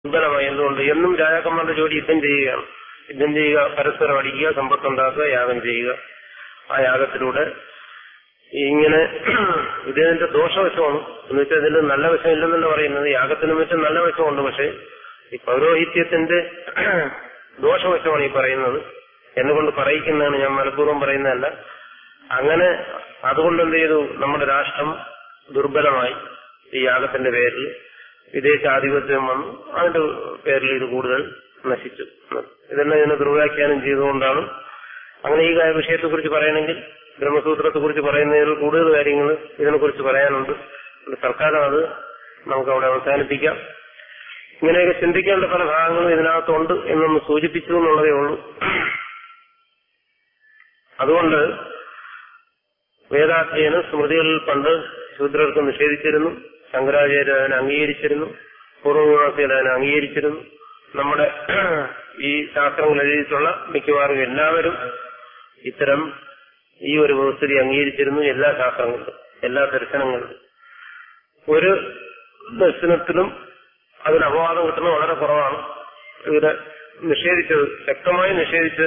ദുർബലമായി എന്തുകൊണ്ട് എന്നും രാജാക്കന്മാരുടെ ജോലി യുദ്ധം ചെയ്യുകയാണ് യുദ്ധം ചെയ്യുക പരസ്പരം അടിക്കുക സമ്പത്തുണ്ടാക്കുക യാഗം ചെയ്യുക ആ യാഗത്തിലൂടെ ഇങ്ങനെ ഇതിന്റെ ദോഷവശമാണ് എന്ന് വെച്ചാൽ ഇതിൽ നല്ല വശം ഇല്ലെന്നല്ല പറയുന്നത് യാഗത്തിനും മറ്റും നല്ല വശമുണ്ട് പക്ഷെ ഈ പൗരോഹിത്യത്തിന്റെ ദോഷവശമാണ് ഈ പറയുന്നത് എന്നുകൊണ്ട് പറയിക്കുന്നതാണ് ഞാൻ മനഃപൂർവ്വം പറയുന്നതല്ല അങ്ങനെ അതുകൊണ്ട് എന്ത് ചെയ്തു നമ്മുടെ രാഷ്ട്രം ദുർബലമായി ഈ യാഗത്തിന്റെ പേരിൽ വിദേശാധിപത്യം വന്നു അതിന്റെ പേരിൽ ഇത് കൂടുതൽ നശിച്ചു ഇതെല്ലാം ഇതിനെ ദുർവ്യാഖ്യാനം ചെയ്തുകൊണ്ടാണ് അങ്ങനെ ഈ വിഷയത്തെ കുറിച്ച് പറയണമെങ്കിൽ ബ്രഹ്മസൂത്രത്തെ കുറിച്ച് പറയുന്നതിൽ കൂടുതൽ കാര്യങ്ങൾ ഇതിനെ കുറിച്ച് പറയാനുണ്ട് തൽക്കാലം അത് നമുക്ക് അവിടെ അവസാനിപ്പിക്കാം ഇങ്ങനെയൊക്കെ ചിന്തിക്കേണ്ട പല ഭാഗങ്ങളും ഇതിനകത്തുണ്ട് എന്നൊന്ന് സൂചിപ്പിച്ചു എന്നുള്ളതേ ഉള്ളൂ അതുകൊണ്ട് വേദാധ്യയനം സ്മൃതികളിൽ പണ്ട് ശൂദ്രർക്ക് നിഷേധിച്ചിരുന്നു ശങ്കരാചാര്യ അതിനെ അംഗീകരിച്ചിരുന്നു പൂർവ്വമീമാംസയിൽ അതിനെ അംഗീകരിച്ചിരുന്നു നമ്മുടെ ഈ ശാസ്ത്രങ്ങൾ എഴുതിയിട്ടുള്ള മിക്കവാറും എല്ലാവരും ഇത്തരം ഈ ഒരു വ്യവസ്ഥിതി അംഗീകരിച്ചിരുന്നു എല്ലാ ശാസ്ത്രങ്ങളിലും എല്ലാ ദർശനങ്ങളിലും ഒരു ദർശനത്തിലും അതിന് അപവാദം കിട്ടുന്നത് വളരെ കുറവാണ് ഇവിടെ നിഷേധിച്ചത് ശക്തമായി നിഷേധിച്ച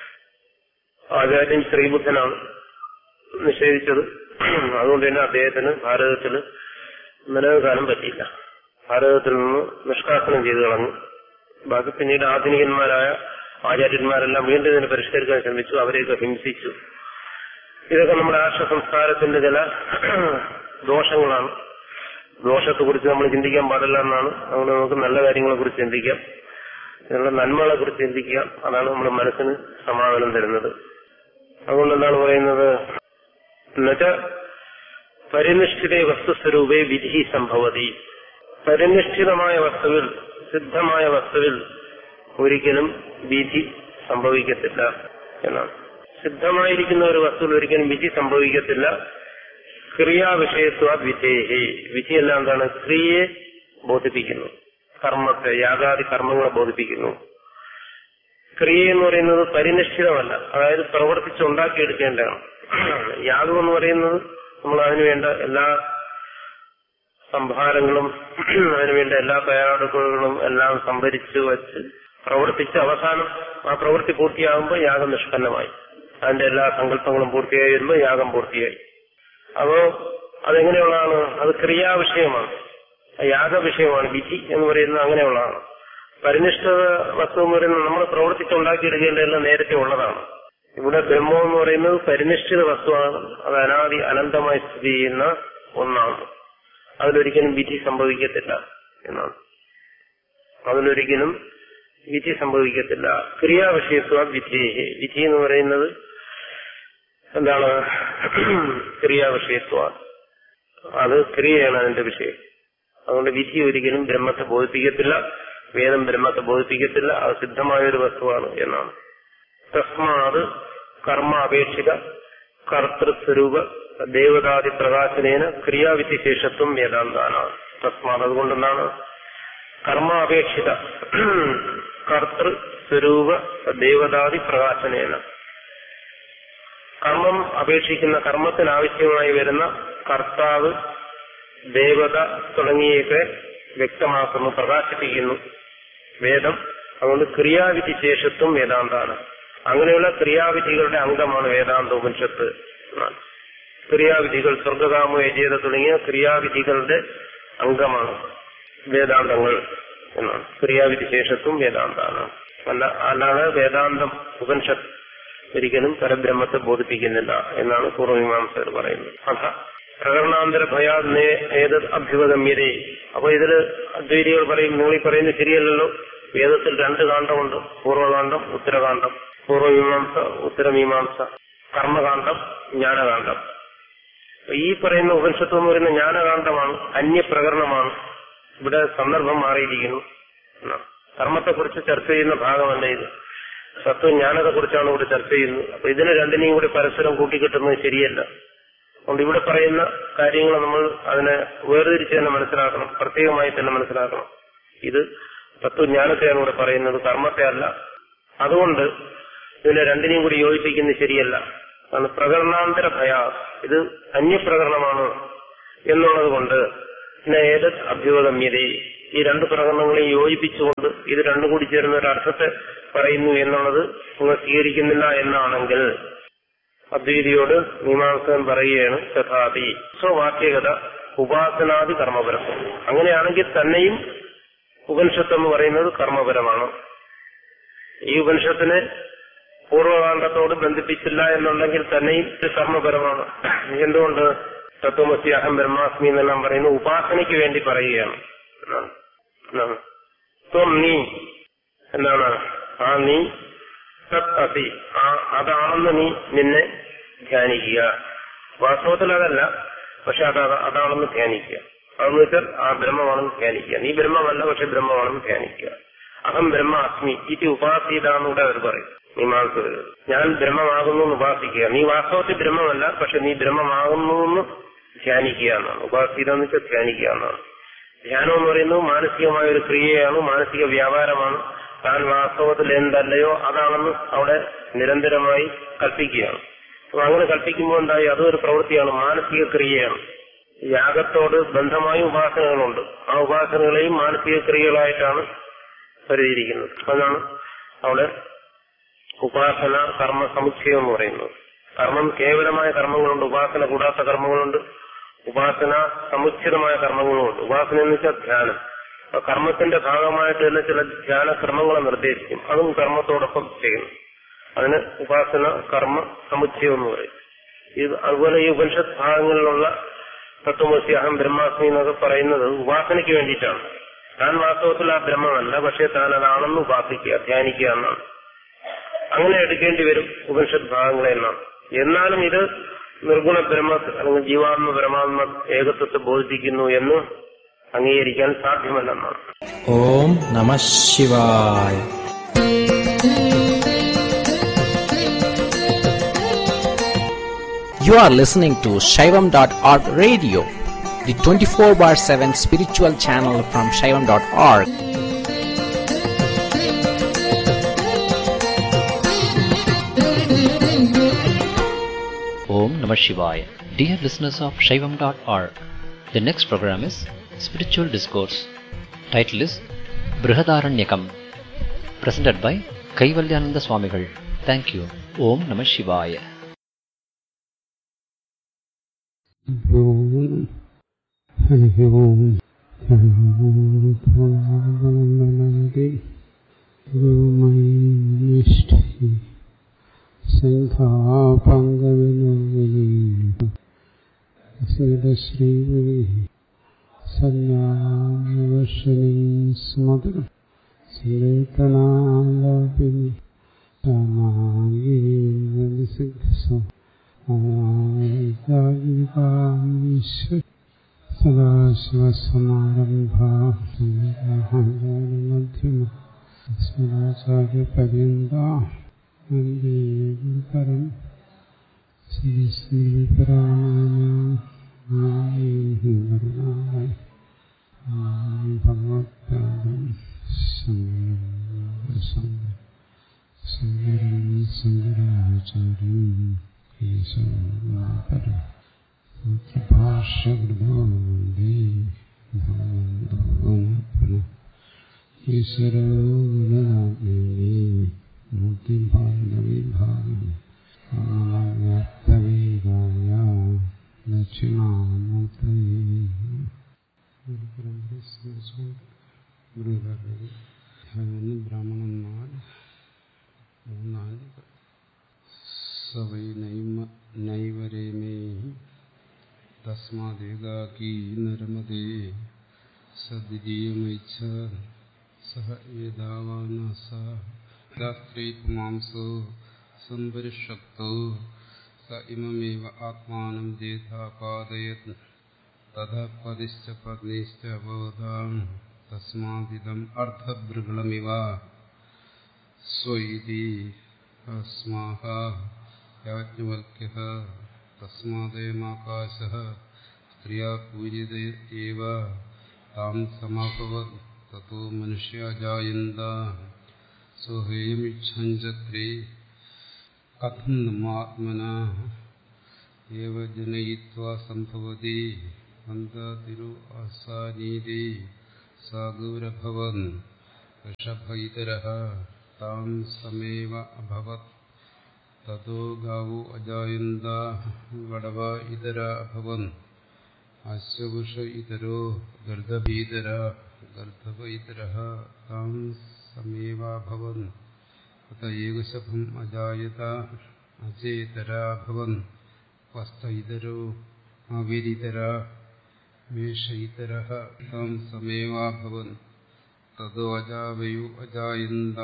ആചാര്യൻ ശ്രീബുദ്ധനാണ് നിഷേധിച്ചത് അതുകൊണ്ട് തന്നെ അദ്ദേഹത്തിന് ഭാരതത്തിൽ നിലനിൽക്കാനും പറ്റിയില്ല ഭാരതത്തിൽ നിന്ന് നിഷ്കാസനം ചെയ്തു കളഞ്ഞു ബാക്കി പിന്നീട് ആധുനികന്മാരായ ആചാര്യന്മാരെല്ലാം വീണ്ടും ഇതിനെ പരിഷ്കരിക്കാൻ ശ്രമിച്ചു അവരെയൊക്കെ ഹിംസിച്ചു ഇതൊക്കെ നമ്മുടെ രാഷ്ട്ര സംസ്കാരത്തിന്റെ ചില ദോഷങ്ങളാണ് ദോഷത്തെ കുറിച്ച് നമ്മൾ ചിന്തിക്കാൻ പാടില്ല എന്നാണ് അതുകൊണ്ട് നമുക്ക് നല്ല കാര്യങ്ങളെ കുറിച്ച് ചിന്തിക്കാം ഇതിനുള്ള നന്മകളെ കുറിച്ച് ചിന്തിക്കാം അതാണ് നമ്മുടെ മനസ്സിന് സമാധാനം തരുന്നത് അതുകൊണ്ട് എന്താണ് പറയുന്നത് എന്നുവെച്ചാൽ പരിനിഷ്ഠിത വസ്തുസ്വരൂപേ വിധി സംഭവതി പരിനിഷ്ഠിതമായ വസ്തുവിൽ സിദ്ധമായ വസ്തുവിൽ ഒരിക്കലും വിധി സംഭവിക്കത്തില്ല എന്നാണ് സിദ്ധമായിരിക്കുന്ന ഒരു വസ്തുവിൽ ഒരിക്കലും വിധി സംഭവിക്കത്തില്ല ക്രിയാവിഷയത്വ വിധേഹി വിധിയെല്ലാം എന്താണ് ക്രിയയെ ബോധിപ്പിക്കുന്നു കർമ്മത്തെ യാഗാദി കർമ്മങ്ങളെ ബോധിപ്പിക്കുന്നു ക്രിയ എന്ന് പറയുന്നത് പരിനിഷ്ഠിതമല്ല അതായത് പ്രവർത്തിച്ചുണ്ടാക്കിയെടുക്കേണ്ടതാണ് യാഗം എന്ന് പറയുന്നത് നമ്മൾ അതിനുവേണ്ട എല്ലാ സംഭാരങ്ങളും അതിനുവേണ്ട എല്ലാ തയ്യാറെടുപ്പുകളും എല്ലാം സംഭരിച്ചു വച്ച് പ്രവർത്തിച്ച് അവസാനം ആ പ്രവൃത്തി പൂർത്തിയാകുമ്പോൾ യാഗം നിഷ്പന്നമായി അതിന്റെ എല്ലാ സങ്കല്പങ്ങളും പൂർത്തിയായി വരുമ്പോൾ യാഗം പൂർത്തിയായി അപ്പോ അതെങ്ങനെയുള്ളതാണ് അത് ക്രിയാവിഷയമാണ് യാഗ വിഷയമാണ് വിധി എന്ന് പറയുന്നത് അങ്ങനെയുള്ളതാണ് പരിനിഷ്ഠ വസ്തു എന്ന് പറയുന്നത് നമ്മൾ പ്രവർത്തിച്ചുണ്ടാക്കിയെടുക്കേണ്ടതെല്ലാം നേരത്തെ ഉള്ളതാണ് ഇവിടെ ബ്രഹ്മം എന്ന് പറയുന്നത് പരിനിഷ്ഠിത വസ്തുവാണ് അത് അനാദി അനന്തമായി സ്ഥിതി ചെയ്യുന്ന ഒന്നാണ് അതിലൊരിക്കലും വിധി സംഭവിക്കത്തില്ല എന്നാണ് അതിലൊരിക്കലും വിധി സംഭവിക്കത്തില്ല ക്രിയാവിഷയത്വ വിധി വിധി എന്ന് പറയുന്നത് എന്താണ് ക്രിയാവിഷയത്വ അത് ക്രിയയാണ് അതിന്റെ വിഷയം അതുകൊണ്ട് വിധി ഒരിക്കലും ബ്രഹ്മത്തെ ബോധിപ്പിക്കത്തില്ല വേദം ബ്രഹ്മത്തെ ബോധിപ്പിക്കത്തില്ല അത് സിദ്ധമായ ഒരു വസ്തുവാണ് എന്നാണ് തസ്മാത് കർമ്മ അപേക്ഷിത കർത്തൃസ്വരൂപ ദേവതാദി പ്രകാശനേന ക്രിയാവിധി ശേഷത്വം വേദാന്താനാണ് തസ്മാത് അതുകൊണ്ടെന്താണ് കർമ്മ അപേക്ഷിത കർത്തൃ സ്വരൂപ ദേവതാദി പ്രകാശനേന കർമ്മം അപേക്ഷിക്കുന്ന കർമ്മത്തിന് ആവശ്യമായി വരുന്ന കർത്താവ് ദേവത തുടങ്ങിയൊക്കെ വ്യക്തമാക്കുന്നു പ്രകാശിപ്പിക്കുന്നു വേദം അതുകൊണ്ട് ക്രിയാവിധി ശേഷത്വം വേദാന്താണ് അങ്ങനെയുള്ള ക്രിയാവിധികളുടെ അംഗമാണ് വേദാന്ത ഉപനിഷത്ത് എന്നാണ് ക്രിയാവിധികൾ സ്വർഗകാമ യജേത തുടങ്ങിയ ക്രിയാവിധികളുടെ അംഗമാണ് വേദാന്തങ്ങൾ എന്നാണ് ക്രിയാവിധി ശേഷത്വം വേദാന്താണ് അല്ല അല്ലാതെ വേദാന്തം ഉപനിഷത്ത് ഒരിക്കലും പരബ്രഹ്മത്തെ ബോധിപ്പിക്കുന്നില്ല എന്നാണ് പൂർവമീമാംസകർ പറയുന്നത് അഥ പ്രകടനാന്തര ഭയാത് ഏത് അഭ്യുപഗമ്യതേ അപ്പൊ ഇതില് അദ്വൈതികൾ പറയും നിങ്ങൾ ഈ പറയുന്നത് ശരിയല്ലല്ലോ വേദത്തിൽ രണ്ട് കാണ്ഡമുണ്ട് പൂർവകാന്ഡം ഉത്തരകാന്ഡം പൂർവമീമാംസ ഉത്തരമീമാംസ കർമ്മകാന്ഡം ജ്ഞാനകാന്ഡം ഈ പറയുന്ന ഉപനിഷത്ത് എന്ന് പറയുന്ന ജ്ഞാനകാന്ഡമാണ് അന്യപ്രകരണമാണ് ഇവിടെ സന്ദർഭം മാറിയിരിക്കുന്നു കർമ്മത്തെക്കുറിച്ച് ചർച്ച ചെയ്യുന്ന ഭാഗമല്ല ഇത് സത്വ ജ്ഞാനത്തെ കുറിച്ചാണ് ഇവിടെ ചർച്ച ചെയ്യുന്നത് അപ്പൊ ഇതിനെ രണ്ടിനെയും കൂടി പരസ്പരം കൂട്ടിക്കിട്ടുന്നത് ശരിയല്ല അതുകൊണ്ട് ഇവിടെ പറയുന്ന കാര്യങ്ങൾ നമ്മൾ അതിനെ വേർതിരിച്ച് തന്നെ മനസ്സിലാക്കണം പ്രത്യേകമായി തന്നെ മനസ്സിലാക്കണം ഇത് തത്വജ്ഞാനത്തെയാണ് ഇവിടെ പറയുന്നത് കർമ്മത്തെ അല്ല അതുകൊണ്ട് ഇതിനെ രണ്ടിനെയും കൂടി യോജിപ്പിക്കുന്നത് ശരിയല്ല കാരണം പ്രകടനാന്തര ഭയ ഇത് അന്യപ്രകരണമാണ് എന്നുള്ളത് കൊണ്ട് ഏത് അഭ്യുപഗമ്യത ഈ രണ്ട് പ്രകടനങ്ങളെയും യോജിപ്പിച്ചുകൊണ്ട് ഇത് രണ്ടും കൂടി ചേരുന്ന ഒരു അർത്ഥത്തെ പറയുന്നു എന്നുള്ളത് നിങ്ങൾ സ്വീകരിക്കുന്നില്ല എന്നാണെങ്കിൽ അദ്വൈതിയോട് മീമാംസകൻ പറയുകയാണ് തഥാപി സ്വവാക്യകത ഉപാസനാദി കർമ്മപരം അങ്ങനെയാണെങ്കിൽ തന്നെയും ഉപനിഷത്ത് എന്ന് പറയുന്നത് കർമ്മപരമാണ് ഈ ഉപനിഷത്തിനെ പൂർവകാണ്ഡത്തോട് ബന്ധിപ്പിച്ചില്ല എന്നുണ്ടെങ്കിൽ തന്നെയും ഇത് കർമ്മപരമാണ് എന്തുകൊണ്ട് തത്വമസി അഹം ബ്രഹ്മാസ്മി എന്നെല്ലാം പറയുന്നു ഉപാസനയ്ക്ക് വേണ്ടി പറയുകയാണ് എന്നാണ്. എന്നാണ്. ത്വം നീ എന്താണ് ആ നീ തത് അസി ആ അതാണെന്ന് നീ നിന്നെ ധ്യാനിക്കുക വാസ്തവത്തിൽ അതല്ല പക്ഷെ അത് അത- അതാണെന്ന് ധ്യാനിക്കുക അതെന്ന് വെച്ചാൽ ആ ബ്രഹ്മമാണെന്ന് ധ്യാനിക്കുക നീ ബ്രഹ്മമല്ല പക്ഷെ ബ്രഹ്മമാണെന്ന് ധ്യാനിക്കുക അഹം ബ്രഹ്മാസ്മി ഇത് ഉപാസീതാന്നൂടെ അവർ പറയും മീമാംസകർ ഞാൻ ബ്രഹ്മമാകുന്നു എന്ന് ഉപാസിക്കുക നീ വാസ്തവത്തിൽ ബ്രഹ്മമല്ല പക്ഷെ നീ ബ്രഹ്മമാകുന്നു എന്ന് ധ്യാനിക്കുക എന്നാണ് ഉപാസീത എന്ന് വെച്ചാൽ ധ്യാനിക്കുക എന്നാണ് ധ്യാനം എന്ന് പറയുന്നത് മാനസികമായ ഒരു ക്രിയയാണ് മാനസിക വ്യാപാരമാണ് താൻ വാസ്തവത്തിൽ എന്തല്ലയോ അതാണെന്ന് അവിടെ നിരന്തരമായി കൽപ്പിക്കുകയാണ് അപ്പൊ അങ്ങനെ കൽപ്പിക്കുമ്പോൾ എന്തായി അതൊരു പ്രവൃത്തിയാണ് മാനസിക ക്രിയയാണ് യാഗത്തോട് ബന്ധമായ ഉപാസനകളുണ്ട് ആ ഉപാസനകളെയും മാനസിക ക്രിയകളായിട്ടാണ് പരിചരിക്കുന്നത് അതാണ് അവിടെ ഉപാസന കർമ്മ സമുച്ചയം എന്ന് പറയുന്നത് കർമ്മം കേവലമായ കർമ്മങ്ങളുണ്ട് ഉപാസന കൂടാത്ത കർമ്മങ്ങളുണ്ട് ഉപാസന സമുച്ചിതമായ കർമ്മങ്ങളുമുണ്ട് ഉപാസന എന്ന് വെച്ചാൽ ധ്യാനം അപ്പൊ കർമ്മത്തിന്റെ ഭാഗമായിട്ട് തന്നെ ചില ധ്യാന ക്രമങ്ങളെ നിർദ്ദേശിക്കും അതും കർമ്മത്തോടൊപ്പം ചെയ്യുന്നു അതിന് ഉപാസന കർമ്മ സമുച്ചയം എന്ന് പറയും ഇത് അതുപോലെ ഈ ഉപനിഷത്ത് ഭാഗങ്ങളിലുള്ള തത്വമസി അഹം ബ്രഹ്മാസ്മി എന്നൊക്കെ പറയുന്നത് ഉപാസനയ്ക്ക് വേണ്ടിയിട്ടാണ് താൻ വാസ്തവത്തിൽ ആ ബ്രഹ്മമല്ല പക്ഷെ താൻ അതാണെന്ന് ഉപാസിക്കുക ധ്യാനിക്കുക എന്നാണ് അങ്ങനെ എടുക്കേണ്ടി വരും ഉപനിഷത്ത് ഭാഗങ്ങളെ എന്നാണ് എന്നാലും ഇത് നിർഗുണ ബ്രഹ്മ അല്ലെങ്കിൽ ജീവാത്മ പരമാത്മ ഏകത്വത്തെ ബോധിപ്പിക്കുന്നു എന്ന് അംഗീകരിക്കാൻ സാധ്യമല്ലെന്നാണ് ഓം നമ ശിവായ You are listening to Shaivam.org radio, the 24 bar 7 spiritual channel from Shaivam.org. Om Namah Shivaya. Dear listeners of Shaivam.org, the next program is Spiritual Discourse. Title is Brihadaranyakam. Presented by Kaivalyananda Swamigal. Thank you. Om Namah Shivaya. ഓം ഹരി ഓം സർവോപമനന്ദി ഗുരുമൈനിഷ്ഠി സിംഹാപങ്കവിനോവിനി സ്മിതശ്രീ സന്യാവർഷണീ സ്മൃതി സങ്കീർത്തനാലോപിനി സമാഗീസിദ്ധ സദാശിവസമാരംഭാചാര്യപര്യന്തരം ശ്രീശ്രീപരായ ഭഗവത്പാദം സംഗം സങ്കരം സങ്കരാചാര്യം ഭാഷ്യകൃതോ വന്ദേ ഭഗവന്തോ പുനഃ ഈശ്വരോ ഗുണനാത്മേനി മൂർത്തിഭാഗവിഭാഗി വ്യാപ്തവേഗായ ദക്ഷിണാമൂർത്തയേ ഗുരുകാരുടെ ബ്രാഹ്മണന്മാർ മൂന്നാല് സവൈ നൈമ നൈവരേമേ തസ്മാദേകാകീ നരമതേ സദ്വിതീയമൈച്ഛ സഹ ഏതാവാനസ ദാസ്ത്രീ പുമാംസോ സംപരിഷക്തോ സ ഇമമേവ ആത്മാനം ജേഥാപാദയത് തഥ പതിശ്ച പത്നിശ്ച ബോധാം തസ്മാദിദം അർദ്ധഭൃഗളമിവ സ്വൈതി अस्माः याज्ञवल्क्यः तस्मादेमाकाशः स्त्रिया पूज्यते एव तां समाभवत् ततो मनुष्या जायन्त सोहेयमिच्छञ्चक्रे कथं नमात्मना एव जनयित्वा सम्भवति अन्ततिरु असानीति സാഗുരഭവൻ ഋഷഭൈതരः താം സമേവ അഭവത് തതോ ഗാവോ അജായന്ത വടവ ഇതര അഭവൻ അശ്വപുഷ ഇതരോ ഗർദഭീതര ഗർദഭ ഇതരः താം സമേവാഭവൻ അത ഏകശഭം അജായത അചേതരാഭവൻ വസ്ത ഇതരോ ആവിരിതര മേഷ ഇതരः താം സമേവാഭവൻ തതോ അജാവയോ അജായന്ത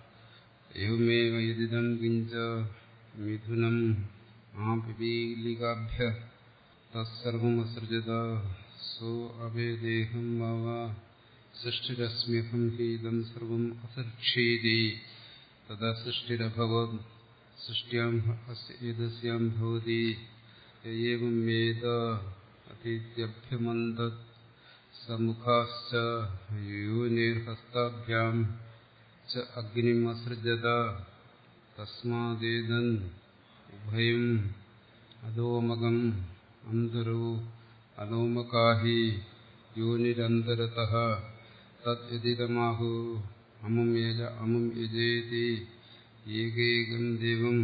एवमेव यदिदं किञ्च मिथुनम् आपिपीलिकाभ्य तत्सर्वमसृजत सो अवेदेहं मम सृष्टिरस्म्यहं हि इदं सर्वम् असृक्षीति तदा सृष्टिरभवत् सृष्ट्याम् अस्य एतस्यां भवति य एवं वेद अतीत्यभ्यमन्दत् समुखाश्च योनिर्हस्ताभ्याम् च अग्निमसृजत तस्मादेदन् उभयम् अधोमगम् अन्तरो अधोमकाहि योनिरन्तरतः तद्यदिदमाहु अमुं यज अमुं यजेति एकैकम् देवम्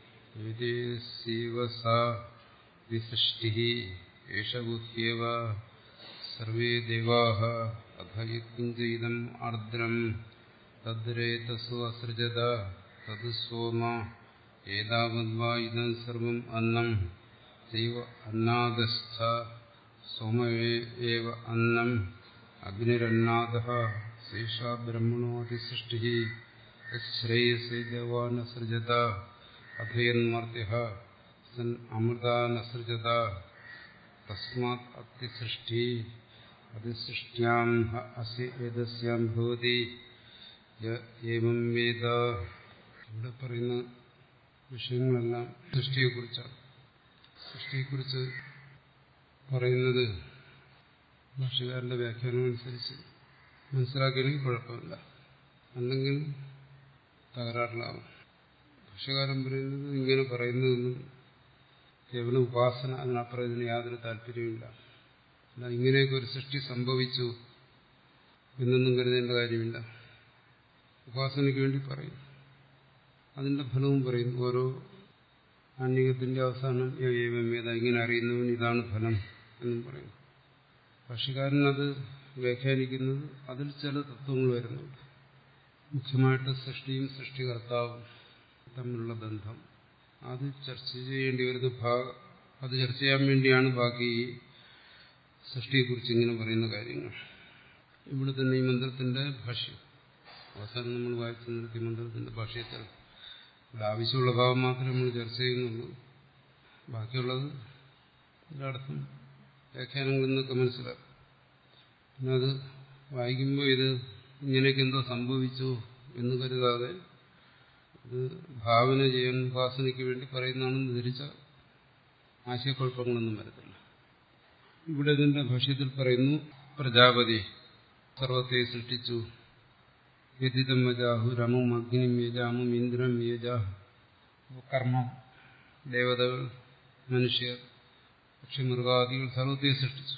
एतेस्यैव सा विसृष्टिः एष गुह्येव सर्वे देवाः अथ यत्किञ्च इदम् आर्द्रम् तद्रेतसु असृजत तद् सोम एतावद्वा इदं सर्वम् अन्नम् चैव अन्नादस्थ सोम एव अन्नम् अग्निरन्नादः शेषा ब्रह्मणोऽतिसृष्टिः यच्छ्रेयसे देवानसृजत अथ यन्मर्त्यः सन् अमृतानसृजत तस्मात् अतिसृष्टिः അതിസൃഷ്ട്യാം അസ്യ ഏതസ്യാം ഭവതി ഏവം വേദ ഇവിടെ പറയുന്ന വിഷയങ്ങളെല്ലാം സൃഷ്ടിയെക്കുറിച്ചാണ് സൃഷ്ടിയെക്കുറിച്ച് പറയുന്നത് ഭാഷകാരന്റെ വ്യാഖ്യാനം അനുസരിച്ച് മനസ്സിലാക്കിയെങ്കിൽ കുഴപ്പമില്ല അല്ലെങ്കിൽ തകരാറിലാവും ഭാഷകാരൻ പറയുന്നത് ഇങ്ങനെ പറയുന്നതൊന്നും കേവലം ഉപാസന അതിനപ്പുറം ഇതിന് യാതൊരു താല്പര്യമില്ല അല്ല ഇങ്ങനെയൊക്കെ ഒരു സൃഷ്ടി സംഭവിച്ചു എന്നൊന്നും കരുതേണ്ട കാര്യമില്ല ഉപാസനയ്ക്ക് വേണ്ടി പറയും അതിന്റെ ഫലവും പറയും ഓരോ ആന്യകത്തിന്റെ അവസാനം ഏവമേത ഇങ്ങനെ അറിയുന്നവൻ ഇതാണ് ഫലം എന്നും പറയും ഭാഷകാരൻ അത് വ്യാഖ്യാനിക്കുന്നത് അതിൽ ചില തത്വങ്ങൾ വരുന്നുണ്ട് മുഖ്യമായിട്ട് സൃഷ്ടിയും സൃഷ്ടികർത്താവും തമ്മിലുള്ള ബന്ധം അത് ചർച്ച ചെയ്യേണ്ടി വരുന്ന ഭാഗം അത് ചർച്ച ചെയ്യാൻ വേണ്ടിയാണ് ബാക്കി ഈ സൃഷ്ടിയെക്കുറിച്ച് ഇങ്ങനെ പറയുന്ന കാര്യങ്ങൾ ഇവിടെ തന്നെ ഈ മന്ത്രത്തിന്റെ ഭാഷ്യം അവസാനം നമ്മൾ വായിച്ചു നിർത്തിയ മന്ത്രത്തിന്റെ ഭാഷ്യത്തിൽ ഇവിടെ ആവശ്യമുള്ള ഭാവം മാത്രമേ നമ്മൾ ചർച്ച ചെയ്യുന്നുള്ളൂ ബാക്കിയുള്ളത് എല്ലായിടത്തും വ്യാഖ്യാനങ്ങളിൽ നിന്നൊക്കെ മനസ്സിലാക്കും പിന്നെ അത് വായിക്കുമ്പോൾ ഇത് ഇങ്ങനെയൊക്കെ എന്തോ സംഭവിച്ചു എന്ന് കരുതാതെ ഇത് ഭാവന ചെയ്യാൻ ഉപാസനയ്ക്ക് വേണ്ടി പറയുന്നതാണെന്ന് ധരിച്ച ആശയക്കുഴപ്പങ്ങളൊന്നും വരത്തില്ല ഇവിടെ ഇതിന്റെ ഭാഷ്യത്തിൽ പറയുന്നു പ്രജാപതി സർവത്തെ സൃഷ്ടിച്ചു വ്യതിതം വജാഹു രമും അഗ്നിം യജാമും ഇന്ദ്രം യജ കർമ്മം ദേവതകൾ മനുഷ്യർ പക്ഷിമൃഗാദികൾ സർവത്തെ സൃഷ്ടിച്ചു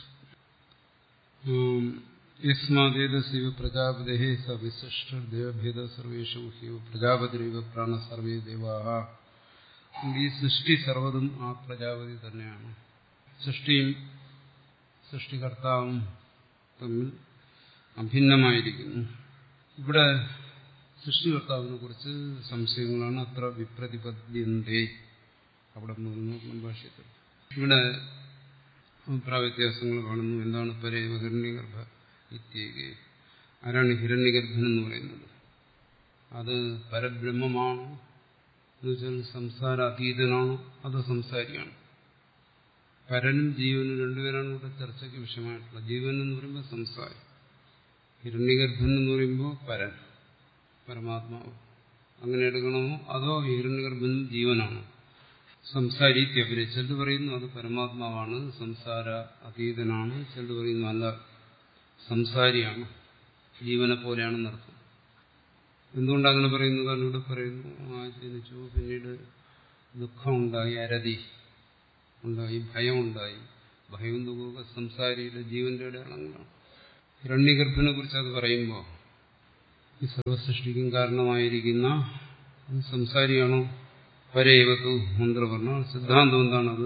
യസ്മാദേതസ്യവ പ്രജാപതി സ വിശിഷ്ടദേവഭേദ സർവേഷു ഹ്യു പ്രജാപതിരൈവ പ്രാണ സർവേ ദേവാഹ ഈ സൃഷ്ടി സർവ്വതും ആ പ്രജാപതി തന്നെയാണ് സൃഷ്ടിയും സൃഷ്ടികർത്താവും തമ്മിൽ അഭിന്നമായിരിക്കുന്നു ഇവിടെ സൃഷ്ടികർത്താവിനെ കുറിച്ച് സംശയങ്ങളാണ് അത്ര വിപ്രതിപദ്യന്തേ അവിടെ മൂന്ന് ഭാഷ്യത്തിൽ ഇവിടെ അഭിപ്രായ വ്യത്യാസങ്ങൾ കാണുന്നു എന്താണ് പരേവ ഹിരണ്യഗർഭ ഇത്യേകെ ആരാണ് ഹിരണ്യഗർഭൻ എന്ന് പറയുന്നത് അത് പരബ്രഹ്മമാണോ എന്നുവെച്ചാൽ സംസാരാതീതനാണോ അതോ സംസാരിയാണോ പരനും ജീവനും രണ്ടുപേരാണ് ഇവിടെ ചർച്ചയ്ക്ക് വിഷയമായിട്ടുള്ളത് ജീവൻ എന്ന് പറയുമ്പോൾ സംസാരം ഹിരണ്യഗർഭൻ എന്ന് പറയുമ്പോൾ പരൻ പരമാത്മാവ് അങ്ങനെ എടുക്കണമോ അതോ ഹിരണ്യഗർഭനും ജീവനാണോ സംസാരി ഇത്യപരി ചിലർ പറയുന്നു അത് പരമാത്മാവാണ് സംസാര അതീതനാണ് ചിലർ പറയുന്നു അല്ല സംസാരിയാണ് ജീവനെ പോലെയാണെന്നർത്ഥം എന്തുകൊണ്ട് അങ്ങനെ പറയുന്നു കാരണം ഇവിടെ പറയുന്നു ആ ജനിച്ചു പിന്നീട് ദുഃഖമുണ്ടായി അരതി ഉണ്ടായി ഭയമുണ്ടായി ഭയവും ദുഃഖമൊക്കെ സംസാരിയുടെ ജീവന്റെ അടയാളങ്ങളാണ് ഹിരണ്യഗർഭനെ കുറിച്ച് അത് പറയുമ്പോൾ ഈ സർവസൃഷ്ടിക്കും കാരണമായിരിക്കുന്ന അത് സംസാരിയാണോ പരേവത്തു മന്ത്രവർണ്ണ സിദ്ധാന്തം എന്താണത്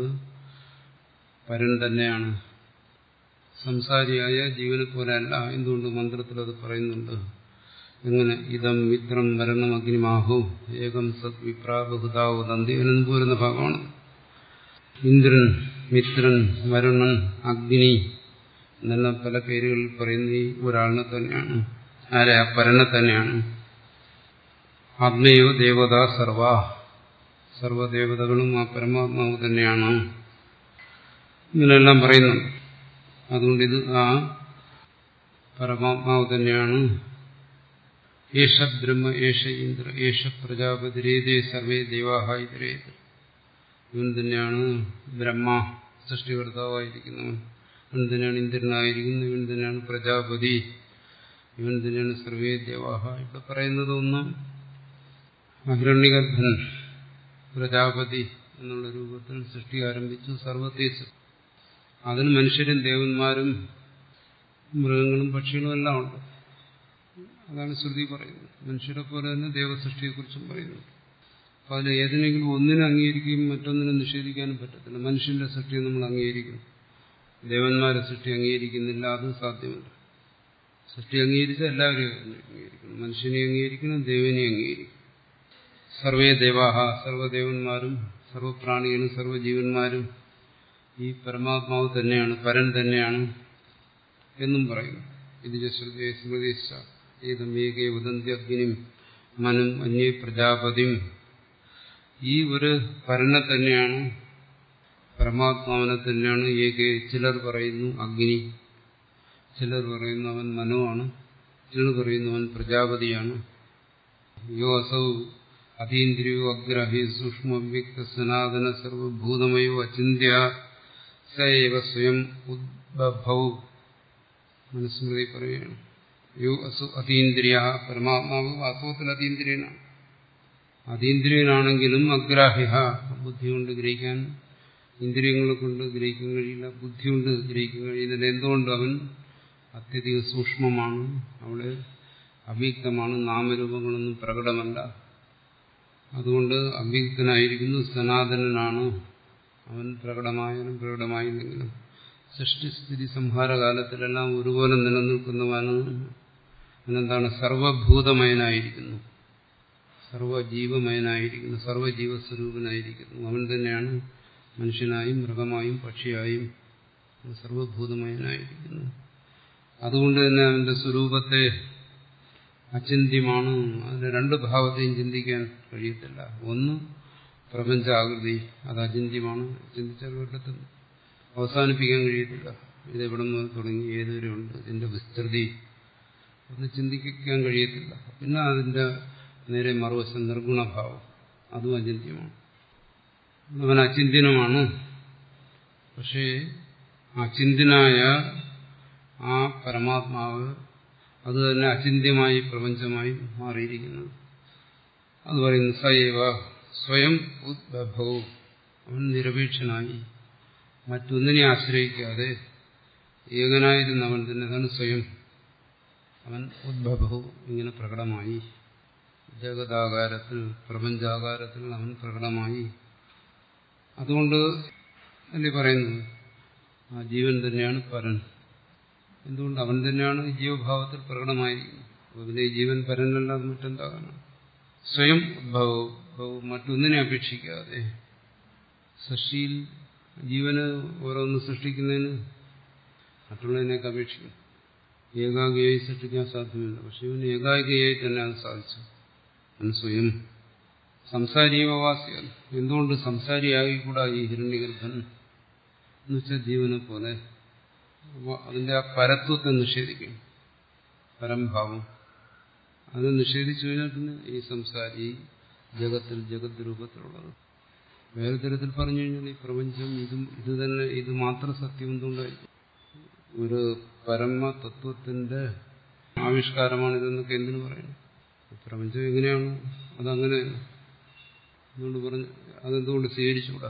പരൻ തന്നെയാണ് സംസാരിയായ ജീവനെ പോലെയല്ല എന്തുകൊണ്ട് മന്ത്രത്തിൽ അത് പറയുന്നുണ്ട് എങ്ങനെ ഇതം മിത്രം മരണം അഗ്നിമാഹു ഏകം സത് വിപ്രാ ബഹുതാവു തന്തി പോരുന്ന ഭാഗമാണ് ഇന്ദ്രൻ മിത്രൻ വരുണൻ അഗ്നി എന്നെല്ലാം പല പേരുകളിൽ പറയുന്ന ഈ ഒരാളിനെ തന്നെയാണ് ആരെ ആ പരനെ തന്നെയാണ് ആത്മയോ ദേവത സർവ സർവദേവതകളും ആ പരമാത്മാവ് തന്നെയാണ് ഇങ്ങനെയെല്ലാം പറയുന്നുണ്ട് അതുകൊണ്ട് ഇത് ആ പരമാത്മാവ് തന്നെയാണ് ഏഷ ബ്രഹ്മ ഏഷ ഇന്ദ്ര ഏഷ പ്രജാപതിരേതേ സർവേ ദേവാഹ ഇതരേത് ഇവൻ തന്നെയാണ് ബ്രഹ്മ സൃഷ്ടികർത്താവായിരിക്കുന്നവൻ ഇവൻ തന്നെയാണ് ഇന്ദ്രനായിരിക്കുന്നത് ഇവൻ തന്നെയാണ് പ്രജാപതി ഇവൻ തന്നെയാണ് സർവേ ദേവാഹ ഇവിടെ പറയുന്നത് ഒന്ന് അഹിരണ്യഗർഭൻ പ്രജാപതി എന്നുള്ള രൂപത്തിൽ സൃഷ്ടി ആരംഭിച്ചു സർവത്തേച്ച് അതിന് മനുഷ്യരും ദേവന്മാരും മൃഗങ്ങളും പക്ഷികളും എല്ലാം ഉണ്ട് അതാണ് ശ്രുതി പറയുന്നത് മനുഷ്യരെ പോലെ തന്നെ ദേവസൃഷ്ടിയെക്കുറിച്ചും പറയുന്നു അപ്പൊ അതിൽ ഏതിനെങ്കിലും ഒന്നിനെ അംഗീകരിക്കുകയും മറ്റൊന്നിനെ നിഷേധിക്കാനും പറ്റത്തില്ല മനുഷ്യന്റെ സൃഷ്ടി നമ്മൾ അംഗീകരിക്കുന്നു ദേവന്മാരെ സൃഷ്ടി അംഗീകരിക്കുന്നില്ല അതും സാധ്യമല്ല സൃഷ്ടി അംഗീകരിച്ച എല്ലാവരെയും അംഗീകരിക്കണം മനുഷ്യനെ അംഗീകരിക്കണം ദേവനെ അംഗീകരിക്കണം സർവേ ദേവാഹ സർവ്വദേവന്മാരും സർവപ്രാണികളും സർവ്വജീവന്മാരും ഈ പരമാത്മാവ് തന്നെയാണ് പരൻ തന്നെയാണ് എന്നും പറയുന്നു ഇത് ശ്രുതി സ്മൃതി ഏതം ഏകേ വദന്തി അഗ്നിയും മനും അന്യ പ്രജാപതിയും ഈ ഒരു പരനെ തന്നെയാണ് പരമാത്മാവിനെ തന്നെയാണ് ഏകെ ചിലർ പറയുന്നു അഗ്നി ചിലർ പറയുന്നു അവൻ മനുവാണ് ചിലർ പറയുന്നു അവൻ പ്രജാപതിയാണ് യോ അസൗ അതീന്ദ്രിയോ അഗ്രഹി സൂക്ഷ്മ വ്യക്ത സനാതന സർവഭൂതമയോ അചിന്യ സൈവ സ്വയം ഉദ്ഭവ മനുസ്മൃതി പറയുകയാണ് യോ അസു അതീന്ദ്രിയ പരമാത്മാവ് വാസ്തവത്തിൽ അതീന്ദ്രിയനാണ് അതീന്ദ്രിയനാണെങ്കിലും അഗ്രാഹ്യ ബുദ്ധി കൊണ്ട് ഗ്രഹിക്കാൻ ഇന്ദ്രിയങ്ങളെ കൊണ്ട് ഗ്രഹിക്കാൻ കഴിയില്ല ബുദ്ധി കൊണ്ട് ഗ്രഹിക്കാൻ കഴിയുന്നില്ല എന്തുകൊണ്ട് അവൻ അത്യധികം സൂക്ഷ്മമാണ് അവിടെ അവ്യക്തമാണ് നാമരൂപങ്ങളൊന്നും പ്രകടമല്ല അതുകൊണ്ട് അവ്യക്തനായിരിക്കുന്നു സനാതനനാണ് അവൻ പ്രകടമായാലും പ്രകടമായില്ലെങ്കിലും സൃഷ്ടിസ്ഥിതി സംഹാരകാലത്തിലെല്ലാം ഒരുപോലെ നിലനിൽക്കുന്നവന് അവനെന്താണ് സർവഭൂതമയനായിരിക്കുന്നു സർവജീവമയനായിരിക്കുന്നു സർവജീവസ്വരൂപനായിരിക്കുന്നു അവൻ തന്നെയാണ് മനുഷ്യനായും മൃഗമായും പക്ഷിയായും സർവഭൂതമയനായിരിക്കുന്നു അതുകൊണ്ട് തന്നെ അവന്റെ സ്വരൂപത്തെ അചിന്യമാണ് അതിന്റെ രണ്ട് ഭാവത്തെയും ചിന്തിക്കാൻ കഴിയത്തില്ല ഒന്ന് പ്രപഞ്ചാകൃതി അത് അചിന്യമാണ് ചിന്തിച്ചാൽ പറ്റത്തില്ല അവസാനിപ്പിക്കാൻ കഴിയത്തില്ല ഇത് എവിടെ നിന്ന് തുടങ്ങി ഏതുവരെ ഉണ്ട് ഇതിന്റെ വിസ്തൃതി ഒന്ന് ചിന്തിക്കാൻ കഴിയത്തില്ല പിന്നെ അതിന്റെ നേരെ മറുവശം നിർഗുണഭാവം അതും അചിന്യമാണ് അവൻ അചിന്യനുമാണ് പക്ഷേ അചിന്യനായ ആ പരമാത്മാവ് അത് തന്നെ അചിന്യമായി പ്രപഞ്ചമായി മാറിയിരിക്കുന്നു അത് പറയുന്നു സൈവ സ്വയം ഉദ്ഭവവും അവൻ നിരപേക്ഷനായി മറ്റൊന്നിനെ ആശ്രയിക്കാതെ ഏകനായിരുന്നവൻ തന്നെ അതാണ് സ്വയം അവൻ ഉദ്ഭവവും ഇങ്ങനെ പ്രകടമായി ജഗതാകാരത്തിൽ പ്രപഞ്ചാകാരത്തിൽ അവൻ പ്രകടമായി അതുകൊണ്ട് അല്ലേ പറയുന്നത് ആ ജീവൻ തന്നെയാണ് പരൻ എന്തുകൊണ്ട് അവൻ തന്നെയാണ് ജീവഭാവത്തിൽ പ്രകടമായിരിക്കുന്നത് പിന്നെ ഈ ജീവൻ പരനല്ലാതെ മറ്റെന്താകാനാണ് സ്വയം ഉദ്ഭവവും മറ്റൊന്നിനെ അപേക്ഷിക്കാതെ സൃഷ്ടിയിൽ ജീവന് ഓരോന്ന് സൃഷ്ടിക്കുന്നതിന് മറ്റുള്ളതിനെയൊക്കെ അപേക്ഷിക്കും ഏകാഗിയായി സൃഷ്ടിക്കാൻ സാധ്യമല്ല പക്ഷെ ഇവന് ഏകാഗിയായി തന്നെ അത് സാധിച്ചു അവൻ സ്വയം സംസാരീയവാസിയാണ് എന്തുകൊണ്ട് സംസാരിയായിക്കൂടാ ഈ ഹിരണ്യഗർഭൻ എന്നുവെച്ചാൽ ജീവനെ പോലെ അതിന്റെ ആ പരത്വത്തെ നിഷേധിക്കും പരംഭാവം അത് നിഷേധിച്ചു കഴിഞ്ഞാൽ പിന്നെ ഈ സംസാരി ജഗത്തിൽ ജഗത് രൂപത്തിലുള്ളത് വേറെ തരത്തിൽ പറഞ്ഞു കഴിഞ്ഞാൽ ഈ പ്രപഞ്ചം ഇതും ഇത് തന്നെ ഇത് മാത്രം സത്യം എന്തുകൊണ്ടായിരിക്കും ഒരു പരമ തത്വത്തിന്റെ ആവിഷ്കാരമാണിതെന്നൊക്കെ എന്തിനു പറയുന്നു പ്രപഞ്ചം എങ്ങനെയാണ് അതങ്ങനെ അതുകൊണ്ട് പറഞ്ഞു അതെന്തുകൊണ്ട് സ്വീകരിച്ചുകൂടാ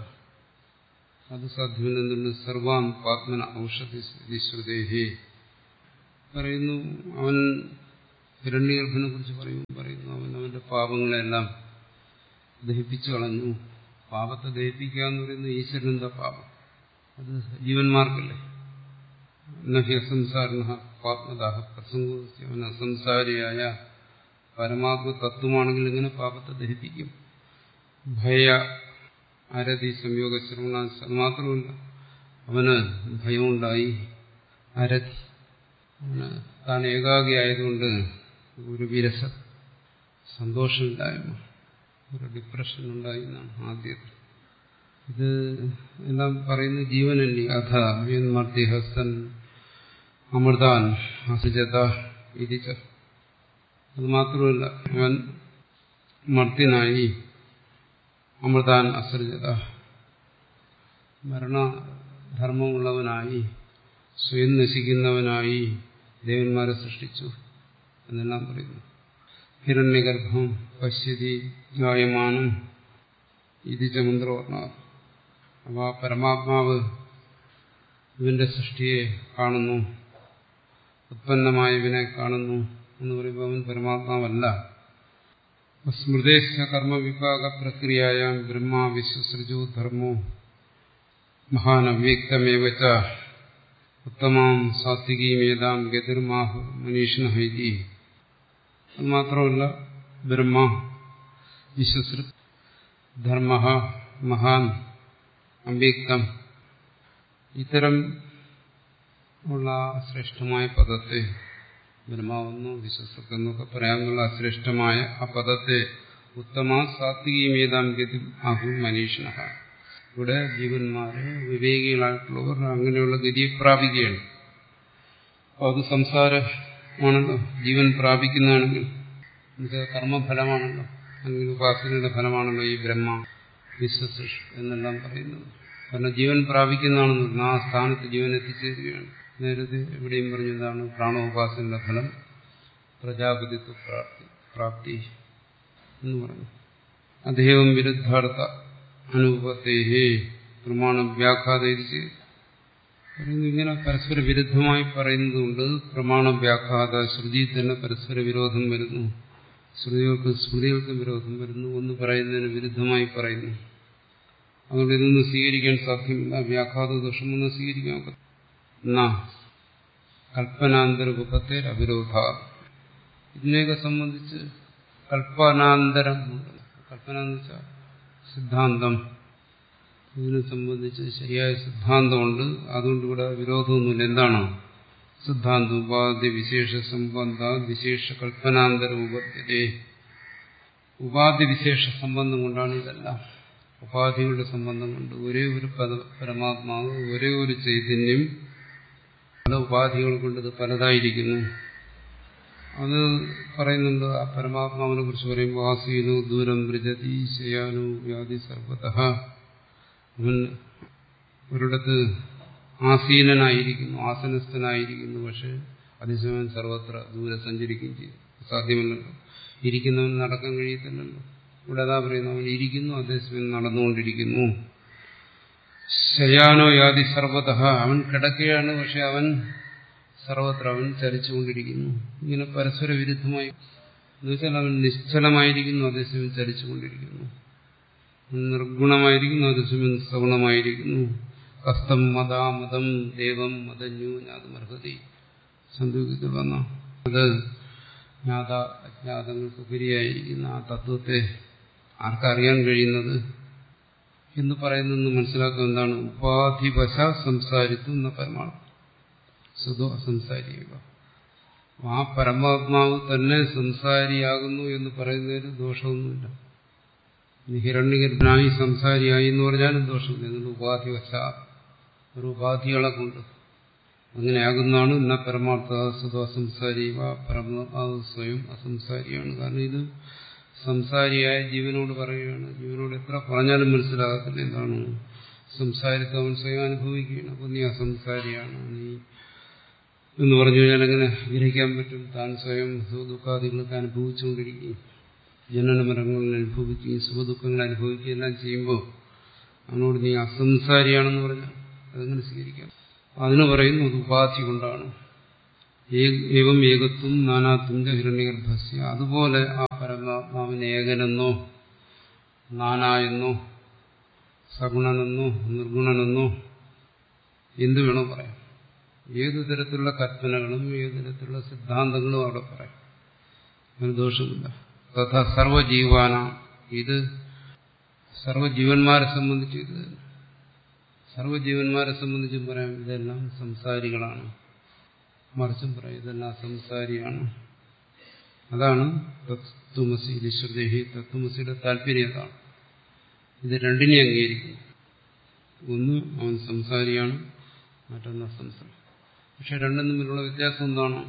അത് സാധ്യമല്ല എന്തുകൊണ്ട് സർവാൻ പാത്മന ഔഷധി ശ്രുതേഹി പറയുന്നു അവൻ ഹിരണ്യഗർഭനെ കുറിച്ച് പറയുന്നു പറയുന്നു അവൻ അവന്റെ പാപങ്ങളെല്ലാം ദഹിപ്പിച്ചു കളഞ്ഞു പാപത്തെ ദഹിപ്പിക്കുക എന്ന് പറയുന്നത് ഈശ്വരനെന്താ പാപം അത് ജീവന്മാർക്കല്ലേ നഹി അസംസാരണ പാത്മദാഹ പ്രസംഗോസ്തി അവൻ അസംസാരിയായ പരമാത്മ തത്വമാണെങ്കിൽ ഇങ്ങനെ പാപത്തെ ദഹിപ്പിക്കും ഭയ അരതി സംയോഗ ശ്രവണ അത് മാത്രമല്ല അവന് ഭയമുണ്ടായി അരതി അവന് താൻ ഏകാഗിയായതുകൊണ്ട് ഒരു വിരസ സന്തോഷമില്ലായ്മ ഒരു ഡിപ്രഷൻ ഉണ്ടായി എന്നാണ് ആദ്യത്തെ ഇത് എല്ലാം പറയുന്ന ജീവനല്ലേ അഥ മർത്തിഹസ്തൻ അമൃതാൻ അസുജത ഇരിച്ച അത് മാത്രമല്ല അവൻ മർത്തിനായി അമൃതാൻ അസൃജത മരണധർമ്മമുള്ളവനായി സ്വയം നശിക്കുന്നവനായി ദേവന്മാരെ സൃഷ്ടിച്ചു എന്നെല്ലാം പറയുന്നു ഹിരണ്യഗർഭം പശ്യതി ജായമാനം ഇത് ചമന്ത്രവർണ്ണ അപ്പോൾ ആ പരമാത്മാവ് ഇവന്റെ സൃഷ്ടിയെ കാണുന്നു ഉത്പന്നമായ ഇവനെ കാണുന്നു എന്ന് പറയുമ്പോൾ അവൻ പരമാത്മാവല്ല സ്മൃതേശ കർമ്മവിഭാഗ പ്രക്രിയയാം ബ്രഹ്മ വിശ്വസൃജോ ധർമ്മോ മഹാനവ്യക്തമേവച്ച ഉത്തമാം സാത്വികീമേതാം ഗതിർമാഹു മനീഷിന ഹൈതി അത് മാത്രമല്ല ബ്രഹ്മ വിശ്വസൃ ധർമ്മ മഹാൻ അവ്യക്തം ഇത്തരം ഉള്ള ശ്രേഷ്ഠമായ പദത്തെ ബ്രഹ്മാവെന്നോ വിശ്വസത്തെന്നൊക്കെ പറയാമെന്നുള്ള ശ്രേഷ്ഠമായ ആ പദത്തെ ഉത്തമ സാത്വികീമേതാം ഗതി ആഹു മനീഷിന ഇവിടെ ജീവന്മാര് വിവേകികളായിട്ടുള്ളവർ അങ്ങനെയുള്ള ഗതിയെ പ്രാപിക്കുകയാണ് അപ്പോൾ അത് സംസാരമാണല്ലോ ജീവൻ പ്രാപിക്കുന്നതാണെങ്കിൽ ഇത് കർമ്മഫലമാണല്ലോ അല്ലെങ്കിൽ ഉപാസനയുടെ ഫലമാണല്ലോ ഈ ബ്രഹ്മ വിശ്വസൃഷ് എന്നെല്ലാം പറയുന്നത് കാരണം ജീവൻ പ്രാപിക്കുന്നതാണെന്ന് ആ സ്ഥാനത്ത് ജീവൻ എത്തിച്ചേരുകയാണ് നേരത്തെ എവിടെയും പറഞ്ഞതാണ് പ്രാണോപാസനയുടെ ഫലം പ്രജാപതിത്വ പ്രാപ്തി പ്രാപ്തി എന്ന് പറഞ്ഞു അദ്ദേഹം വിരുദ്ധാർത്ഥ അനുപത്തേഹേ പ്രമാണം വ്യാഘാതിച്ച് പറയുന്നു ഇങ്ങനെ പരസ്പര വിരുദ്ധമായി പറയുന്നതുകൊണ്ട് പ്രമാണ വ്യാഘാത ശ്രുതിയിൽ തന്നെ പരസ്പര വിരോധം വരുന്നു ശ്രുതികൾക്ക് സ്മൃതികൾക്ക് വിരോധം വരുന്നു ഒന്ന് പറയുന്നതിന് വിരുദ്ധമായി പറയുന്നു അതുകൊണ്ട് ഇതൊന്നും സ്വീകരിക്കാൻ സാധ്യമല്ല വ്യാഘാത ദോഷമൊന്നും സ്വീകരിക്കാൻ ഒക്കത്തില്ല. എന്നാ കൽപ്പനാന്തരൂപത്തെ അവിരോധ ഇതിനെയൊക്കെ സംബന്ധിച്ച് കൽപ്പനാന്തരം കൽപ്പന എന്ന് വെച്ചാൽ സിദ്ധാന്തം ഇതിനെ സംബന്ധിച്ച് ശരിയായ സിദ്ധാന്തമുണ്ട് അതുകൊണ്ട് ഇവിടെ വിരോധമൊന്നുമില്ല എന്താണ് സിദ്ധാന്ത ഉപാധി വിശേഷ സംബന്ധ വിശേഷ കൽപ്പനാന്തര ഉപത്യതേ ഉപാധി വിശേഷ സംബന്ധം കൊണ്ടാണ് ഇതെല്ലാം ഉപാധികളുടെ സംബന്ധം കൊണ്ട് ഒരേ ഒരു പദ പരമാത്മാവ് ഒരേ ഒരു ചൈതന്യം പല ഉപാധികൾ കൊണ്ട് ഇത് പലതായിരിക്കുന്നു അത് പറയുന്നുണ്ട് ആ പരമാത്മാവിനെ കുറിച്ച് പറയുമ്പോൾ ആസീനു ദൂരം ബ്രജതി ശയാനു വ്യാധി സർവത അവൻ ഒരിടത്ത് ആസീനനായിരിക്കുന്നു ആസനസ്ഥനായിരിക്കുന്നു പക്ഷെ അതേസമയം സർവത്ര ദൂരെ സഞ്ചരിക്കുകയും ചെയ്യും സാധ്യമല്ലല്ലോ ഇരിക്കുന്നവൻ നടക്കാൻ കഴിയത്തില്ലല്ലോ ഇവിടെ അതാ പറയുന്നു അവൻ ഇരിക്കുന്നു അതേസമയം നടന്നുകൊണ്ടിരിക്കുന്നു ശയാനോ യാതി സർവത അവൻ കിടക്കുകയാണ് പക്ഷെ അവൻ സർവത്ര അവൻ ചലിച്ചുകൊണ്ടിരിക്കുന്നു ഇങ്ങനെ പരസ്പര വിരുദ്ധമായി എന്നുവെച്ചാൽ അവൻ നിശ്ചലമായിരിക്കുന്നു അതേസമയം ചലിച്ചുകൊണ്ടിരിക്കുന്നു അവൻ നിർഗുണമായിരിക്കുന്നു അതേസമയം സഗുണമായിരിക്കുന്നു കസ്തം മതാ മതം ദേവം മതഞ്ഞു ജ്ഞാതമർഹതി സന്തുകത്തിൽ വന്ന അത് ജ്ഞാത അജ്ഞാതങ്ങൾക്ക് ഉപരിയായിരിക്കുന്ന ആ തത്വത്തെ ആർക്കറിയാൻ കഴിയുന്നത് എന്ന് പറയുന്നത് മനസ്സിലാക്കുക എന്താണ് ഉപാധിവശ സംസാരിത്വം എന്ന പരമാർത്ഥം സുഖ സംസാരിക്കുക ആ പരമാത്മാവ് തന്നെ സംസാരിയാകുന്നു എന്ന് പറയുന്നതിന് ദോഷമൊന്നുമില്ല ഹിരണ്യഗർഭനായി സംസാരിയായി എന്ന് പറഞ്ഞാലും ദോഷമില്ല എന്നുള്ള ഉപാധിവശ ഒരു ഉപാധികളെ കൊണ്ട് അങ്ങനെയാകുന്നതാണ് ഇന്ന പരമാർത്ഥ സുഖ സംസാരിക പരമാത്മാവ് സ്വയം അസംസാരിയാണ് കാരണം ഇത് സംസാരിയായ ജീവനോട് പറയുകയാണ് ജീവനോട് എത്ര പറഞ്ഞാലും മനസ്സിലാകത്തില്ല എന്താണ് സംസാരിത്വം അവൻ സ്വയം അനുഭവിക്കുകയാണ് അപ്പോൾ നീ അസംസാരിയാണ് നീ എന്ന് പറഞ്ഞു കഴിഞ്ഞാൽ എങ്ങനെ ഗ്രഹിക്കാൻ പറ്റും താൻ സ്വയം സുഖദുഃഖാദികളൊക്കെ അനുഭവിച്ചുകൊണ്ടിരിക്കുകയും ജനനമരങ്ങളിൽ അനുഭവിക്കുകയും സുഖദുഃഖങ്ങൾ അനുഭവിക്കുകയും എല്ലാം ചെയ്യുമ്പോൾ അവനോട് നീ അസംസാരിയാണെന്ന് പറഞ്ഞാൽ അതെങ്ങനെ സ്വീകരിക്കാം അതിന് പറയുന്നു അത് ഉപാധി കൊണ്ടാണ് ഏവം ഏകത്വം നാനാത്വം ഹിരണ്യഗർഭസ്യ അതുപോലെ ആ പരമാത്മാവിന് ഏകനെന്നോ നാനായെന്നോ സഗുണനെന്നോ നിർഗുണനെന്നോ എന്തു വേണോ പറയാം ഏതു തരത്തിലുള്ള കൽപ്പനകളും ഏതു തരത്തിലുള്ള സിദ്ധാന്തങ്ങളും അവിടെ പറയാം ഒരു ദോഷമില്ല തഥാ സർവജീവാന ഇത് സർവജീവന്മാരെ സംബന്ധിച്ച് ഇത് തന്നെ സർവജീവന്മാരെ സംബന്ധിച്ചും പറയാം ഇതെല്ലാം സംസാരികളാണ് മറിച്ചും പറയാം ഇതെല്ലാം സംസാരിയാണ് അതാണ് തത്വമസി ശ്രുതി തത്വമസിയുടെ താല്പര്യം അതാണ് ഇത് രണ്ടിനെ അംഗീകരിക്കുന്നു ഒന്ന് അവൻ സംസാരിയാണ് മറ്റൊന്ന് സംസാരം പക്ഷെ രണ്ടും തമ്മിലുള്ള വ്യത്യാസം എന്താണ്